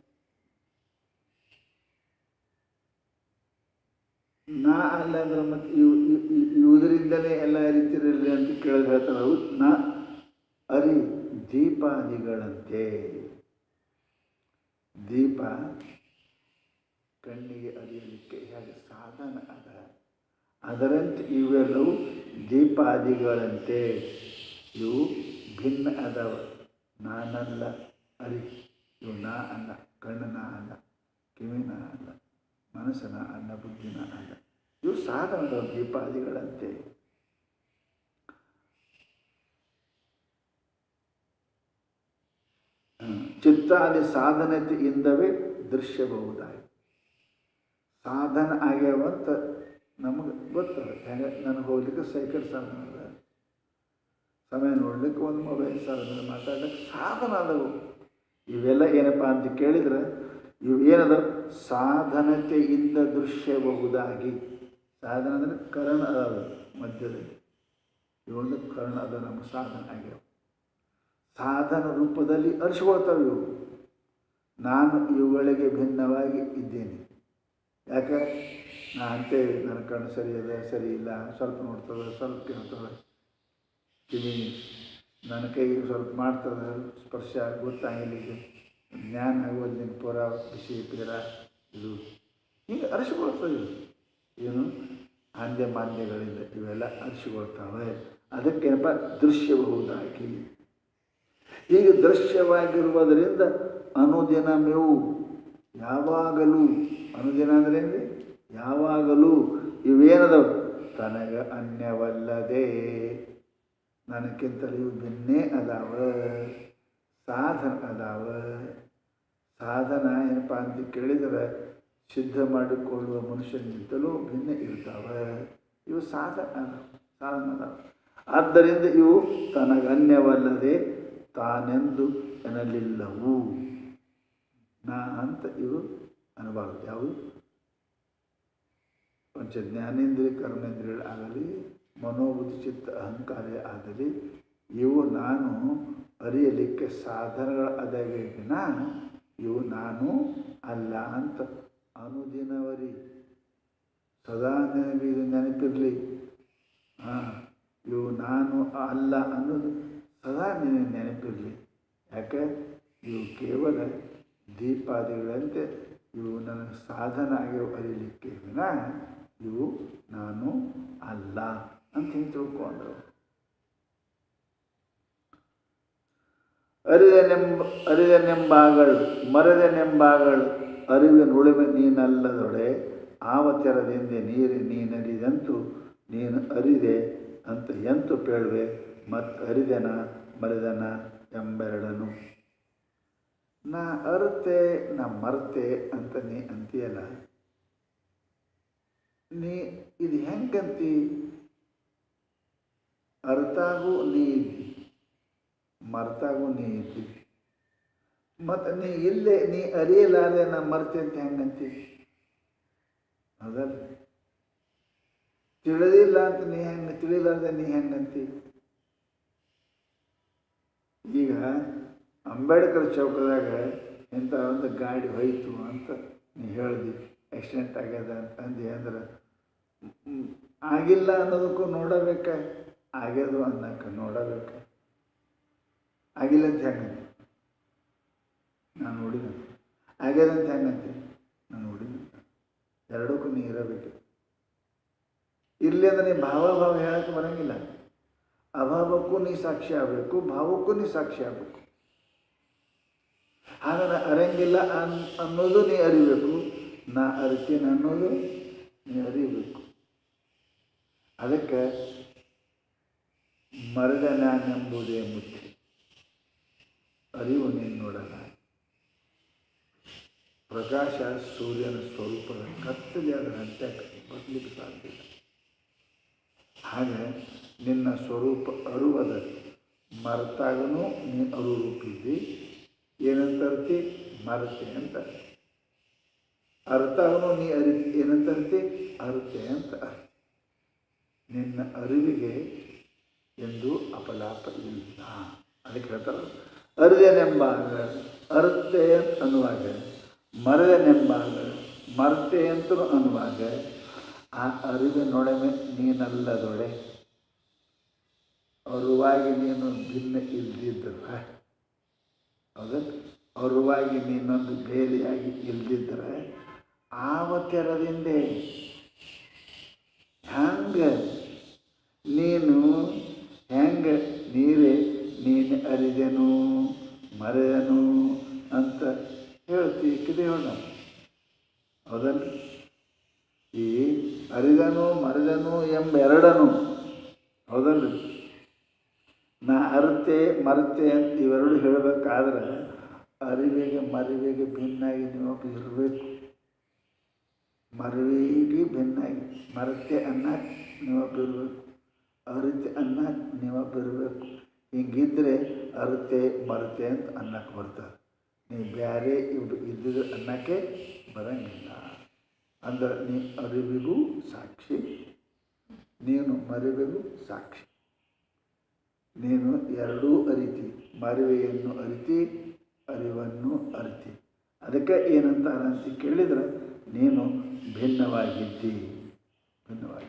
ನಾ ಅಲ್ಲ ಅಂದ್ರೆ ಮತ್ತೆ ಇವು ಇವುದರಿಂದಲೇ ಎಲ್ಲ ಅರಿತಿರಲಿ ಅಂತ ಕೇಳಿದ್ರೆ ಹೇಳ್ತಾರೆ ಹೌದು ನಾ ಅರಿ ದೀಪಾದಿಗಳಂತೆ ದೀಪ ಕಣ್ಣಿಗೆ ಅರಿಯಲಿಕ್ಕೆ ಹೇಗೆ ಸಾಧನ ಅದ ಅದರಂತೆ ಇವೆಲ್ಲವೂ ದೀಪಾದಿಗಳಂತೆ ಇವು ಭಿನ್ನ ಅದಾವ ನಾನಲ್ಲ ಅರಿ ಇವು ನಾ ಅಲ್ಲ ಕಣ್ಣನ ಅಲ್ಲ ಕಿವಿನ ಅಲ್ಲ ಮನಸ್ಸನ ಅಲ್ಲ ಬುದ್ಧಿನ ಅಲ್ಲ ಇವು ಸಾಧನದ ದೀಪಾದಿಗಳಂತೆ ಚಿತ್ತಾದಿ ಸಾಧನತೆಯಿಂದವೇ ದೃಶ್ಯಬಹುದಾಗಿ ಸಾಧನ ಆಗ್ಯಾವಂತ ನಮಗೆ ಗೊತ್ತದ ಹೆಂಗೆ ನನಗೆ ಹೋಗ್ಲಿಕ್ಕೆ ಸೈಕಲ್ ಸಾಧನ ಅದ ಸಮಯ ನೋಡ್ಲಿಕ್ಕೆ ಒಂದು ಮೊಬೈಲ್ ಸಾಧನ ಮಾತಾಡ್ಲಿಕ್ಕೆ ಸಾಧನ ಅದವು ಇವೆಲ್ಲ ಏನಪ್ಪ ಅಂತ ಕೇಳಿದ್ರೆ ಇವು ಏನದ ಸಾಧನತೆಯಿಂದ ದೃಶ್ಯಬಹುದಾಗಿ ಸಾಧನ ಅಂದರೆ ಕರ್ಣ ಅದಾವ ಮಧ್ಯದಲ್ಲಿ ಇವೊಂದು ಕರ್ಣ ಅದ ನಮ್ಮ ಸಾಧನ ಆಗ್ಯಾವ ಸಾಧನ ರೂಪದಲ್ಲಿ ಅರಿಸ್ಕೊಳ್ತಾವೆ ಇವು ನಾನು ಇವುಗಳಿಗೆ ಭಿನ್ನವಾಗಿ ಇದ್ದೇನೆ ಯಾಕೆ ನಾ ಅಂತೇಳಿ ನನ್ನ ಕಣ್ಣು ಸರಿ ಅದ ಸರಿ ಇಲ್ಲ ಸ್ವಲ್ಪ ನೋಡ್ತದೆ ಸ್ವಲ್ಪ ಕೇಳ್ತದೆ ಕಿವಿ ನನ್ನ ಕೈಗೆ ಸ್ವಲ್ಪ ಮಾಡ್ತದೆ ಸ್ಪರ್ಶ ಗೊತ್ತಾಗಿಲ್ಲ ಈಗ ಜ್ಞಾನ ಆಗೋದು ನಿನ್ನ ಪುರ ಬಿಸಿ ಪೀರ ಇದು ಹೀಗೆ ಅರಿಸಿಕೊಳ್ತವೆ ಇವು ಏನು ಆಂದ್ಯ ಮಾನ್ಯಗಳಿಂದ ಇವೆಲ್ಲ ಅರಿಸಿಕೊಳ್ತಾವೆ ಅದಕ್ಕೇನಪ್ಪ ದೃಶ್ಯಬಹುದಾಗಿ ಹೀಗೆ ದೃಶ್ಯವಾಗಿರುವುದರಿಂದ ಅನುದಿನ ಮೇವು ಯಾವಾಗಲೂ ಅನುದಿನ ಅಂದ್ರೆ ಏನ್ರಿ ಯಾವಾಗಲೂ ಇವೇನದವು ತನಗ ಅನ್ಯವಲ್ಲದೆ ನನಗಿಂತಲೂ ಇವು ಭಿನ್ನೇ ಅದಾವ ಸಾಧನ ಅದಾವ ಸಾಧನ ಏನಪ್ಪ ಅಂತ ಕೇಳಿದರೆ ಸಿದ್ಧ ಮಾಡಿಕೊಳ್ಳುವ ಮನುಷ್ಯನಿಗಿಂತಲೂ ಭಿನ್ನ ಇರ್ತಾವೆ ಇವು ಸಾಧನ ಅದಾವ ಸಾಧನ ಅದಾವ ಆದ್ದರಿಂದ ಇವು ತನಗನ್ಯವಲ್ಲದೆ ತಾನೆಂದು ಎನ್ನಲಿಲ್ಲವು ನಾ ಅಂತ ಇವು ಅನ್ನಬಾರದು ಯಾವುದು ಪಂಚ ಜ್ಞಾನೇಂದ್ರಿಯ ಕರ್ಮೇಂದ್ರಿಯಗಳಾಗಲಿ ಮನೋಬುದ್ಧಿ ಚಿತ್ತ ಅಹಂಕಾರ ಆಗಲಿ ಇವು ನಾನು ಅರಿಯಲಿಕ್ಕೆ ಸಾಧನಗಳ ಅದಾವೆ ವಿನ ಇವು ನಾನು ಅಲ್ಲ ಅಂತ ಅನುದಿನವರಿ ಸದಾ ನಿನಗೆ ಇದು ನೆನಪಿರಲಿ ಹಾಂ ಇವು ನಾನು ಅಲ್ಲ ಅನ್ನೋದು ಸದಾ ನಿನಗೆ ನೆನಪಿರಲಿ ಯಾಕೆ ಇವು ಕೇವಲ ದೀಪಾದಿಗಳಂತೆ ಇವು ನನಗೆ ಸಾಧನ ಆಗಿರೋ ಅರಿಲಿಕ್ಕೆ ವಿನ ಇವು ನಾನು ಅಲ್ಲ ಅಂತ ಹಿಂಗೆ ತಿಳ್ಕೊಂಡ್ರು ಅರಿದನೆಂಬ ಅರಿದನೆಂಬಾಗಳು ಮರದನೆಂಬಾಗಳು ಅರಿವಿನ ಉಳಿಮೆ ನೀನಲ್ಲದೊಡೆ ಆವತ್ತೆರದಿಂದ ನೀರು ನೀನರಿದಂತು ನೀನು ಅರಿದೆ ಅಂತ ಎಂತು ಪೇಳುವೆ ಮತ್ತು ಅರಿದೆನ ಮರಿದನ ಎಂಬೆರಡನು ನಾ ಅರ್ತೆ ನಾ ಮರ್ತೆ ಅಂತ ನೀ ಅಂತೀಯಲ್ಲ ನೀ ಇದು ಹೆಂಗಂತಿ ಅರ್ಥಾಗೂ ನೀ ಇದ್ದಿ ಮರ್ತಾಗೂ ನೀ ಇದ್ದಿ ಮತ್ತು ನೀ ಇಲ್ಲೇ ನೀ ಅರಿಯಲಾರೆ ನಾ ಮರ್ತೆ ಅಂತ ಹೆಂಗಂತಿ ಹೌದಲ್ಲ ತಿಳಿದಿಲ್ಲ ಅಂತ ನೀ ಹೆಂಗೆ ತಿಳಿಲಾರ್ದೆ ನೀ ಹೆಂಗಂತಿ ಈಗ ಅಂಬೇಡ್ಕರ್ ಚೌಕದಾಗ ಇಂಥ ಒಂದು ಗಾಡಿ ಹೋಯ್ತು ಅಂತ ನೀ ಹೇಳ್ದಿ ಆಕ್ಸಿಡೆಂಟ್ ಆಗ್ಯದ ಅಂತ ಅಂದಿ ಅಂದ್ರೆ ಮ್, ಆಗಿಲ್ಲ ಅನ್ನೋದಕ್ಕೂ ನೋಡಬೇಕ ಆಗ್ಯದು ಅನ್ನಕ್ಕೆ ನೋಡಬೇಕ ಆಗಿಲ್ಲ ಅಂತ ಹೆಂಗಂತೆ ನಾನು ನೋಡಿದಂತೆ ಆಗ್ಯದ ಅಂತ ಹೆಂಗಂತೆ ನಾನು ನೋಡಿದಂತೆ ಎರಡಕ್ಕೂ ನೀ ಇರಬೇಕು ಇರಲಿ ಅಂದ್ರೆ ನೀ ಭಾವ ಭಾವ ಹೇಳಕ್ಕೆ ಬರಂಗಿಲ್ಲ ಅಭಾವಕ್ಕೂ ನೀ ಸಾಕ್ಷಿ ಆಗಬೇಕು ಭಾವಕ್ಕೂ ನೀ ಸಾಕ್ಷಿ ಆಗಬೇಕು ಹಾಗಾದ್ರೆ ಅರಂಗಿಲ್ಲ ಅನ್ ಅನ್ನೋದು ನೀ ಅರಿಬೇಕು ನಾ ಅರಿತೀನಿ ಅನ್ನೋದು ನೀ ಅರಿಬೇಕು ಅದಕ್ಕೆ ಮರದ ನಾನೆಂಬುದೇ ಮುಚ್ಚಿ ಅರಿವು ನೀನು ನೋಡಲ್ಲ ಪ್ರಕಾಶ ಸೂರ್ಯನ ಸ್ವರೂಪದ ಕತ್ತಲೆ ಅದರ ಅಂತ್ಯ ಬದಲಿಕ್ಕೆ ಸಾಧ್ಯ ಇಲ್ಲ ಹಾಗೆ ನಿನ್ನ ಸ್ವರೂಪ ಅರುವದ ಮರೆತಾಗನೂ ನೀ ಅರುರೂಪಿದ್ದಿ ಏನಂತ ಅರ್ತಿ ಮರತೆ ಅಂತ ಅರ್ಥವನು ನೀ ಅರಿ ಏನಂತ ಅರ್ತಿ ಅರ್ತೆ ಅಂತ ಅರ್ಥ ನಿನ್ನ ಅರಿವಿಗೆ ಎಂದು ಅಪಲಾಪ ಇಲ್ಲ ಅದಕ್ಕೆ ಹೇಳ್ತಾರೆ ಅರಿದೆನೆಂಬಾಗ ಅರ್ತೆ ಅನ್ನುವಾಗ ಮರದೆನೆಂಬಾಗ ಮರ್ತೆ ಅಂತಲೂ ಅನ್ನುವಾಗ ಆ ಅರಿವಿನೊಡನೆ ನೀನಲ್ಲದೊಡೆ ಅರುವಾಗಿ ನೀನು ಭಿನ್ನ ಇಲ್ದಿದ್ದಲ್ಲ ಹೌದಲ್ಲ ಅರುವಾಗಿ ನೀನೊಂದು ಬೇರೆಯಾಗಿ ಇಲ್ದಿದ್ದರೆ ಆವತ್ತೆರದಿಂದೆ ಹಂಗೆ ನೀನು ಹೆಂಗೆ ನೀರೇ ನೀನು ಅರಿದೆನು ಮರೆದನು ಅಂತ ಹೇಳ್ತಿ ಕಿದೆ ಹೇಳ ಹೌದಲ್ಲ ಈ ಅರಿದನು ಮರೆದನು ಎಂಬೆರಡನು ಹೌದಲ್ಲ ನಾ ಅರ್ತೆ ಮರತೆ ಅಂತ ಇವೆರಡು ಹೇಳಬೇಕಾದ್ರೆ ಅರಿವಿಗೆ ಮರಿವಿಗೆ ಭಿನ್ನಾಗಿ ನೀವು ಇರಬೇಕು ಮರವಿಗೆ ಭಿನ್ನಾಗಿ ಮರತೆ ಅನ್ನಕ್ಕೆ ನೀವೊಬ್ಬ ಇರಬೇಕು ಅರಿತೆ ಅನ್ನಕ್ಕೆ ನೀವೊಬ್ಬ ಇರಬೇಕು ಹಿಂಗಿದ್ರೆ ಅರಿತೆ ಮರತೆ ಅಂತ ಅನ್ನಕ್ಕೆ ಬರ್ತಾರೆ ನೀವು ಬೇರೆ ಇವ್ ಇದ್ದಿದ್ದು ಅನ್ನಕ್ಕೆ ಬರಂಗಿಲ್ಲ ಅಂದ್ರೆ ನೀ ಅರಿವಿಗೂ ಸಾಕ್ಷಿ ನೀನು ಮರಿವಿಗೂ ಸಾಕ್ಷಿ ನೀನು ಎರಡೂ ಅರಿತಿ ಮರಿವೆಯನ್ನು ಅರಿತಿ ಅರಿವನ್ನು ಅರಿತಿ ಅದಕ್ಕೆ ಏನಂತಾರ ಅಂತ ಕೇಳಿದ್ರೆ ನೀನು ಭಿನ್ನವಾಗಿದ್ದಿ ಭಿನ್ನವಾಗಿ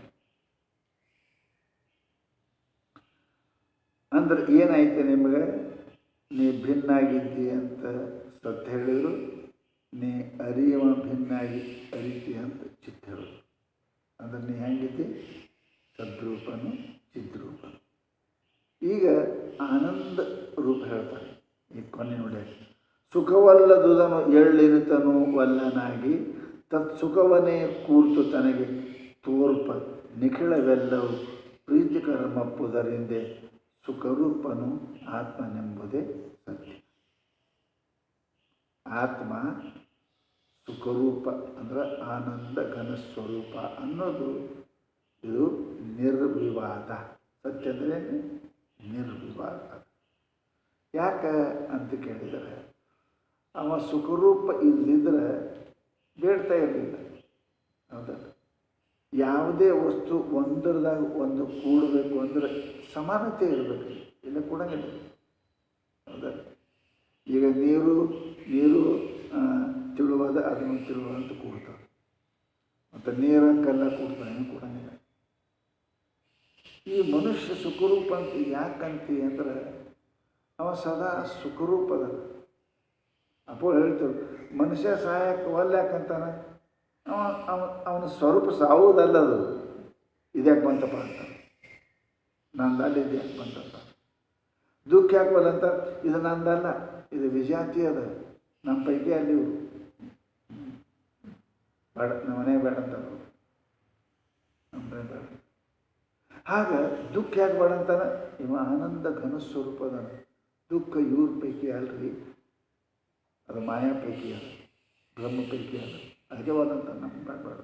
ಅಂದ್ರೆ ಏನಾಯ್ತು ನಿಮಗೆ ನೀ ಭಿನ್ನಾಗಿದ್ದಿ ಅಂತ ಸತ್ಯ ಹೇಳಿದ್ರು ನೀ ಅರಿಯುವ ಭಿನ್ನಾಗಿ ಅರಿತಿ ಅಂತ ಚಿತ್ತ ಹೇಳೋದು ಅಂದ್ರೆ ನೀ ಹೆಂಗಿದ್ದಿ ಸದ್ರೂಪನು ಚಿದ್ರೂಪನು ಈಗ ಆನಂದ ರೂಪ ಹೇಳ್ತಾರೆ ಈ ಕೊನೆ ನೋಡಿ ಸುಖವಲ್ಲದುದನು ಎಳ್ಳಿರುತನು ವಲ್ಲನಾಗಿ ತತ್ ಸುಖವನ್ನೇ ಕೂರ್ತು ತನಗೆ ತೋರ್ಪ ನಿಖಿಳವೆಲ್ಲವೂ ಪ್ರೀತಿಕರ ಮಪ್ಪುದರಿಂದೆ ಸುಖರೂಪನು ಆತ್ಮನೆಂಬುದೇ ಸತ್ಯ ಆತ್ಮ ಸುಖರೂಪ ಅಂದ್ರೆ ಆನಂದ ಘನ ಸ್ವರೂಪ ಅನ್ನೋದು ಇದು ನಿರ್ವಿವಾದ ಸತ್ಯ ಅಂದರೆ ನಿರ್ವಿವಾದ ಯಾಕೆ ಅಂತ ಕೇಳಿದರೆ ಅವ ಸುಖರೂಪ ಇಲ್ಲದಿದ್ದರೆ ಬೇಡ್ತಾ ಇರಲಿಲ್ಲ ಹೌದಲ್ಲ ಯಾವುದೇ ವಸ್ತು ಒಂದರದಾಗ ಒಂದು ಕೂಡಬೇಕು ಅಂದರೆ ಸಮಾನತೆ ಇರಬೇಕು ಇಲ್ಲ ಕೂಡಂಗಿಲ್ಲ ಹೌದಲ್ಲ ಈಗ ನೀರು ನೀರು ಆ, ತಿಳುವಾದ ಅದನ್ನು ತಿಳುವ ಅಂತ ಕೂಡ್ತಾವೆ ಮತ್ತು ನೀರ ಕಲ್ಲ ಕೊಡ್ತಾನೆ ಕೊಡಂಗಿಲ್ಲ ಈ ಮನುಷ್ಯ ಸುಖರೂಪ ಅಂತ ಯಾಕಂತಿ ಅಂದ್ರೆ ಅವ ಸದಾ ಸುಖರೂಪದ ಅಪ್ಪೋ ಹೇಳ್ತಾರೆ ಮನುಷ್ಯ ಸಹಾಯಕ್ಕೆ ಒಲ್ಲ ಯಾಕಂತಾನೆ ಅವ ಅವ ಅವನ ಸ್ವರೂಪ ಸಾವುದಲ್ಲದು ಇದ್ಯಾಕೆ ಬಂತಪ್ಪ ಅಂತ ನಂದಲ್ಲಿ ಇದು ಯಾಕೆ ಬಂತಪ್ಪ ದುಃಖ ಯಾಕೆ ಬಲ್ಲಂತ ಇದು ನಂದಲ್ಲ ಇದು ವಿಜಾತಿ ಅದ ನಮ್ಮ ಪೈಕಿ ಅಲ್ಲಿ ಇವ್ರು ಬೇಡ ನಮ್ಮ ಮನೆ ಬೇಡ ಅಂತ ಅವ್ರು. ನಮ್ಮ ಮನೆ ಬೇಡ ಆಗ ದುಃಖ ಯಾಕೆ ಬೇಡ ಅಂತಾನೆ ಇವ ಆನಂದ ಘನ ಸ್ವರೂಪದ ದುಃಖ ಇವ್ರ ಪೈಕಿ ಅಲ್ರಿ ಅದು ಮಾಯಾ ಪೈಕಿ ಅದ ಬ್ರಹ್ಮ ಪೈಕಿ ಅದ ಅದಕ್ಕೆ ಹೋದಂತ ನಮ್ಗೆ ಬೇಡ ಬೇಡ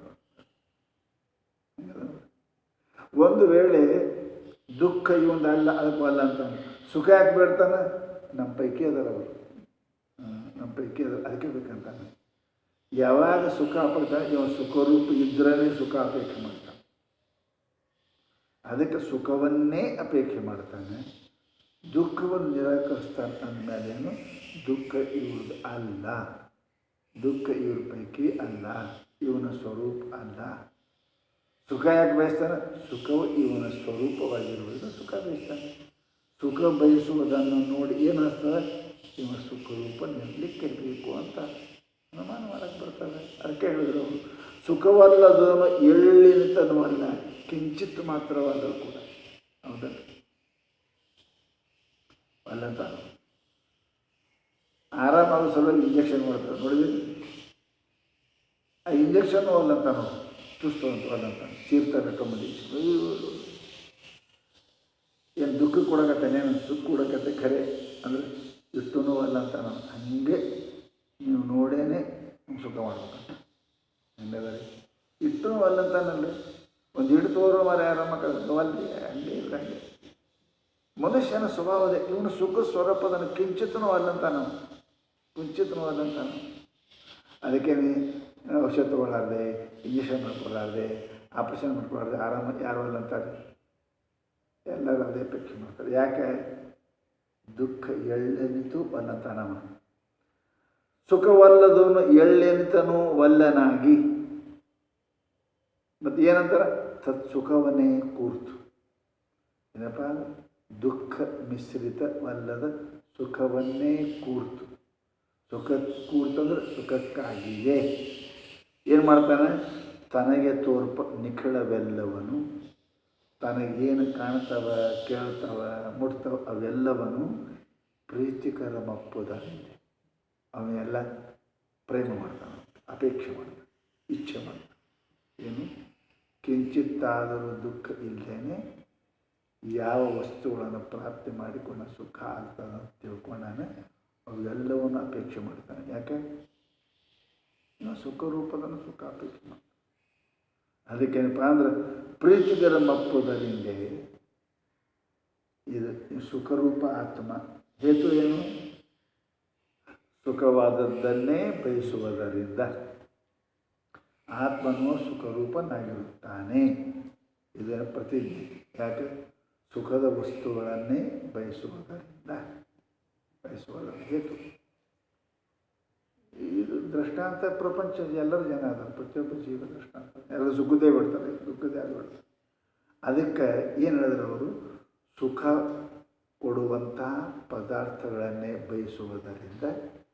ಹಂಗದ. ಒಂದು ವೇಳೆ ದುಃಖ ಇವಂದ ಅಲ್ಲ ಅದಕ್ಕೆ ಅಲ್ಲ ಅಂತ ಸುಖ ಯಾಕೆ ಬೇಡ್ತಾನೆ ನಮ್ಮ ಪೈಕಿ ಅದಾರ ಅವರು ನಮ್ಮ ಪೈಕಿ ಅದ ಅದಕ್ಕೆ ಬೇಕಂತಾನೆ ಯಾವಾಗ ಸುಖ ಪಡ್ತಾನೆ ಇವ ಸುಖರೂಪ ಇದ್ರೇ ಸುಖ ಅಪೇಕ್ಷೆ ಮಾಡ್ತಾನೆ ಅದಕ್ಕೆ ಸುಖವನ್ನೇ ಅಪೇಕ್ಷೆ ಮಾಡ್ತಾನೆ ದುಃಖವನ್ನು ನಿರಾಕರಿಸ್ತಾನೆ ಅಂದಮೇಲೇನು ದುಃಖ ಇವ್ರದ್ದು ಅಲ್ಲ ದುಃಖ ಇವ್ರ ಪೈಕಿ ಅಲ್ಲ ಇವನ ಸ್ವರೂಪ ಅಲ್ಲ ಸುಖ ಯಾಕೆ ಬಯಸ್ತಾನೆ ಸುಖವು ಇವನ ಸ್ವರೂಪವಾಗಿರುವುದರಿಂದ ಸುಖ ಬಯಸ್ತಾನೆ ಸುಖ ಬಯಸುವುದನ್ನು ನೋಡಿ ಏನಿಸ್ತದೆ ಇವನ ಸುಖರೂಪ ನಿಲ್ಲಕ್ಕೆ ಬೇಕು ಅಂತ ಅನುಮಾನ ಮಾಡಕ್ಕೆ ಬರ್ತದೆ ಅದಕ್ಕೆ ಹೇಳಿದ್ರು ಅವರು ಸುಖವಲ್ಲದನು ಎಳ್ಳಿನಿತನವಲ್ಲ ಕಿಂಚಿತ್ ಮಾತ್ರವಾದರೂ ಕೂಡ ಹೌದಲ್ಲ ಅಲ್ಲಂತ ಆರಾಮಾಗೋ ಸಲುವಾಗಿ ಇಂಜೆಕ್ಷನ್ ಮಾಡ್ತಾರೆ ನೋಡಿದ್ರಿ ಆ ಇಂಜೆಕ್ಷನ್ ಅಲ್ಲಂತ ನಾವು ಚುಸ್ತು ಅಂತ ಅಲ್ಲಂತ ತೀರ್ಥ ಕಟ್ಟೊಂಬಂದು ಏನು ದುಃಖ ಕೊಡಕತ್ತೇನೇನು ಸುಖ ಕೊಡಕತ್ತೆ ಖರೆ ಅಂದರೆ ಇಷ್ಟು ಅಲ್ಲ ಅಂತ ನಾನು ಹಾಗೆ ನೀವು ನೋಡೇನೆ ನಿಮ್ಗೆ ಸುಖ ಮಾಡ್ಬೇಕಂತ ಹೆಂಗದಾರೆ ಇಟ್ಟು ಅಲ್ಲಂತಾನಲ್ಲಿ ಒಂದು ಹಿಡು ತೋರೋ ಮರ ಯಾರ ಮಕ್ಕಳು ಅಲ್ಲಿ ಹಂಗೆ ಇಲ್ಲ ಹಂಗೆ ಮನುಷ್ಯನ ಸ್ವಭಾವದ ಇವನು ಸುಖ ಸ್ವರೂಪದನ್ನು ಕಿಂಚಿತನೂ ಅಲ್ಲಂತ ನಾವು ಕಿಂಚಿತನೂ ಅಲ್ಲಂತ ನಾವು ಅದಕ್ಕೆ ಔಷಧ ತೊಗೊಳ್ಳಾರ್ದೆ ಇಂಜೆಕ್ಷನ್ ಮಾಡ್ಕೊಳ್ಳಾರ್ದೆ ಆಪ್ರೇಷನ್ ಮಾಡ್ಕೊಳ್ಳಾರ್ದೆ ಆರಾಮ ಯಾರು ಅಲ್ಲ ಅಂತಾರೆ ಎಲ್ಲರೂ ಅದೇ ಅಪೇಕ್ಷೆ ಮಾಡ್ತಾರೆ ಯಾಕೆ ದುಃಖ ಎಳ್ಳೆನಿತು ವಲ್ಲತನವ ಸುಖವಲ್ಲದವನು ಎಳ್ಳೆನಿತನು ವಲ್ಲನಾಗಿ ಮತ್ತು ಏನಂತಾರೆ ತತ್ ಸುಖವನ್ನೇ ಕೂರ್ತು ಏನಪ್ಪ ದುಃಖ ಮಿಶ್ರಿತವಲ್ಲದ ಸುಖವನ್ನೇ ಕೂರ್ತು ಸುಖ ಕೂರ್ತಂದ್ರೆ ಸುಖಕ್ಕಾಗಿಯೇ ಏನು ಮಾಡ್ತಾನೆ ತನಗೆ ತೋರ್ಪ ನಿಖಳವೆಲ್ಲವನು ತನಗೇನು ಕಾಣ್ತವ ಕೇಳ್ತವ ಮುಟ್ತವ ಅವೆಲ್ಲವನ್ನು ಪ್ರೀತಿಕರ ಮಪ್ಪುದರಿಂದ ಅವನ್ನೆಲ್ಲ ಪ್ರೇಮ ಮಾಡ್ತಾನೆ ಅಪೇಕ್ಷೆ ಮಾಡ್ತಾನೆ ಇಚ್ಛೆ ಮಾಡ್ತಾನೆ ಏನು ಕಿಂಚಿತ್ತಾದರೂ ದುಃಖ ಇಲ್ಲದೇನೆ ಯಾವ ವಸ್ತುಗಳನ್ನು ಪ್ರಾಪ್ತಿ ಮಾಡಿಕೊಂಡ ಸುಖ ಆಗ್ತದೆ ಅಂತ ತಿಳ್ಕೊಂಡಾನೆ ಅವೆಲ್ಲವನ್ನು ಅಪೇಕ್ಷೆ ಮಾಡ್ತಾನೆ ಯಾಕೆ ನಾವು ಸುಖ ರೂಪದನ್ನು ಸುಖ ಅಪೇಕ್ಷೆ ಮಾಡ್ತಾನೆ ಅದಕ್ಕೇನಪ್ಪ ಅಂದ್ರೆ ಪ್ರೀತಿಗರ ಮಪ್ಪುದರಿಂದ ಇದು ಸುಖರೂಪ ಆತ್ಮ ಹೇತು ಏನು ಸುಖವಾದದ್ದನ್ನೇ ಬಯಸುವುದರಿಂದ ಆತ್ಮನು ಸುಖರೂಪನಾಗಿರುತ್ತಾನೆ ಇದರ ಪ್ರತಿಜ್ಞೆ ಯಾಕೆ ಸುಖದ ವಸ್ತುಗಳನ್ನೇ ಬಯಸುವುದರಿಂದ ಬಯಸುವುದರ ಹೇತು ಇದು ದೃಷ್ಟಾಂತ ಪ್ರಪಂಚ ಎಲ್ಲರ ಜನ ಅದ ಪ್ರತಿಯೊಬ್ಬ ಜೀವ ದೃಷ್ಟಾಂತ ಎಲ್ಲರೂ ಸುಖದೇ ಬಿಡ್ತಾರೆ ದುಃಖದೇ ಆಗಿಬಿಡ್ತಾರೆ ಅದಕ್ಕೆ ಏನು ಹೇಳಿದ್ರು ಅವರು ಸುಖ ಕೊಡುವಂಥ ಪದಾರ್ಥಗಳನ್ನೇ ಬಯಸುವುದರಿಂದ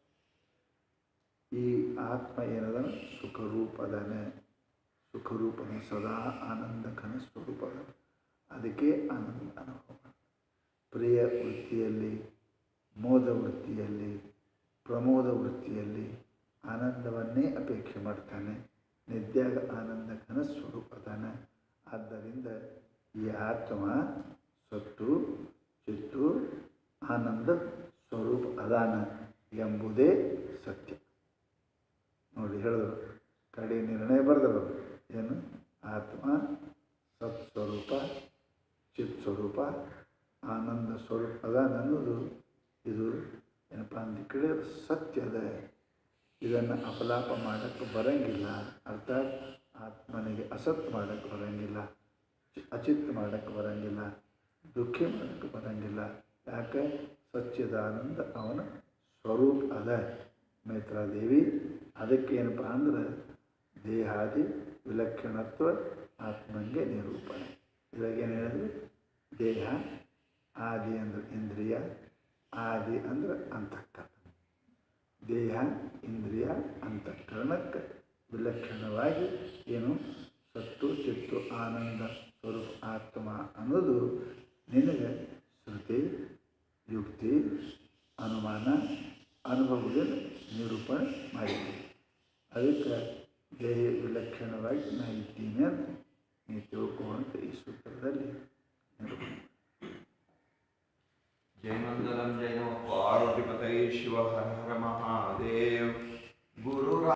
ಈ ಆತ್ಮ ಏನದ ಸುಖರೂಪದನೆ ಸುಖರೂಪದ ಸದಾ ಆನಂದ ಘನ ಸ್ವರೂಪದ ಅದಕ್ಕೆ ಆನಂದ ಅನುಭವ ಪ್ರಿಯ ವೃತ್ತಿಯಲ್ಲಿ ಮೋದ ವೃತ್ತಿಯಲ್ಲಿ ಪ್ರಮೋದ ವೃತ್ತಿಯಲ್ಲಿ ಆನಂದವನ್ನೇ ಅಪೇಕ್ಷೆ ಮಾಡ್ತಾನೆ ನಿದ್ಯಾಗ ಆನಂದ ಘನ ಸ್ವರೂಪದಾನ ಆದ್ದರಿಂದ ಈ ಆತ್ಮ ಸತ್ತು ಚಿತ್ತು ಆನಂದ ಸ್ವರೂಪ ಅದಾನ ಎಂಬುದೇ ಸತ್ಯ ನೋಡಿ ಹೇಳಿದ್ರು ಕಡೆ ನಿರ್ಣಯ ಬರೆದರು ಏನು ಆತ್ಮ ಸತ್ ಸ್ವರೂಪ ಚಿತ್ ಸ್ವರೂಪ ಆನಂದ ಸ್ವರೂಪ ಅದಾನ ಅನ್ನೋದು ಇದು ಏನಪ್ಪ ಅಂದ ಕಡೆ ಸತ್ಯದ ಇದನ್ನು ಅಪಲಾಪ ಮಾಡೋಕ್ಕೆ ಬರಂಗಿಲ್ಲ ಅರ್ಥಾತ್ ಆತ್ಮನಿಗೆ ಅಸತ್ ಮಾಡೋಕ್ಕೆ ಬರಂಗಿಲ್ಲ ಚಿ- ಅಚಿತ್ ಮಾಡೋಕ್ಕೆ ಬರಂಗಿಲ್ಲ ದುಃಖಿ ಮಾಡೋಕ್ಕೆ ಬರಂಗಿಲ್ಲ ಯಾಕೆ ಸಚ್ಚಿದಾನಂದ ಅವನ ಸ್ವರೂಪ ಅದ ಮೇತ್ರಾದೇವಿ ಅದಕ್ಕೆ ಏನಪ್ಪ ಅಂದ್ರೆ ದೇಹಾದಿ ವಿಲಕ್ಷಣತ್ವ ಆತ್ಮಂಗೆ ನಿರೂಪಣೆ ಇವಾಗ ಏನು ಹೇಳಿದ್ರು ದೇಹ ಆದಿ ಅಂದ್ರೆ ಇಂದ್ರಿಯ ಆದಿ ಅಂದ್ರೆ ಅಂತಃಕರಣ ದೇಹ ಇಂದ್ರಿಯ ಅಂತಃಕರಣಕ್ಕೆ ವಿಲಕ್ಷಣವಾಗಿ ಏನು ಸತ್ತು ಚಿತ್ತು ಆನಂದ ಸ್ವರೂಪ ಆತ್ಮ ಅನ್ನೋದು ನಿನಗೆ ಶ್ರುತಿ ಯುಕ್ತಿ ಅನುಮಾನ ಅನುಭವದಿಂದ ನಿರೂಪಣೆ ಮಾಡಿದೆ ಅದಕ್ಕೆ ದೇಹ ವಿಲಕ್ಷಣವಾಗಿ ನಾ ಇದ್ದೀನಿ ಅಂತ ನೀವು ತಿಳ್ಕೊಳ್ಳುವಂಥ ಈ ಸೂತ್ರದಲ್ಲಿ ನಿರೂಪಣೆ जय मंगलम जय नमः पार्वतीपतये शिव हर हर महादेव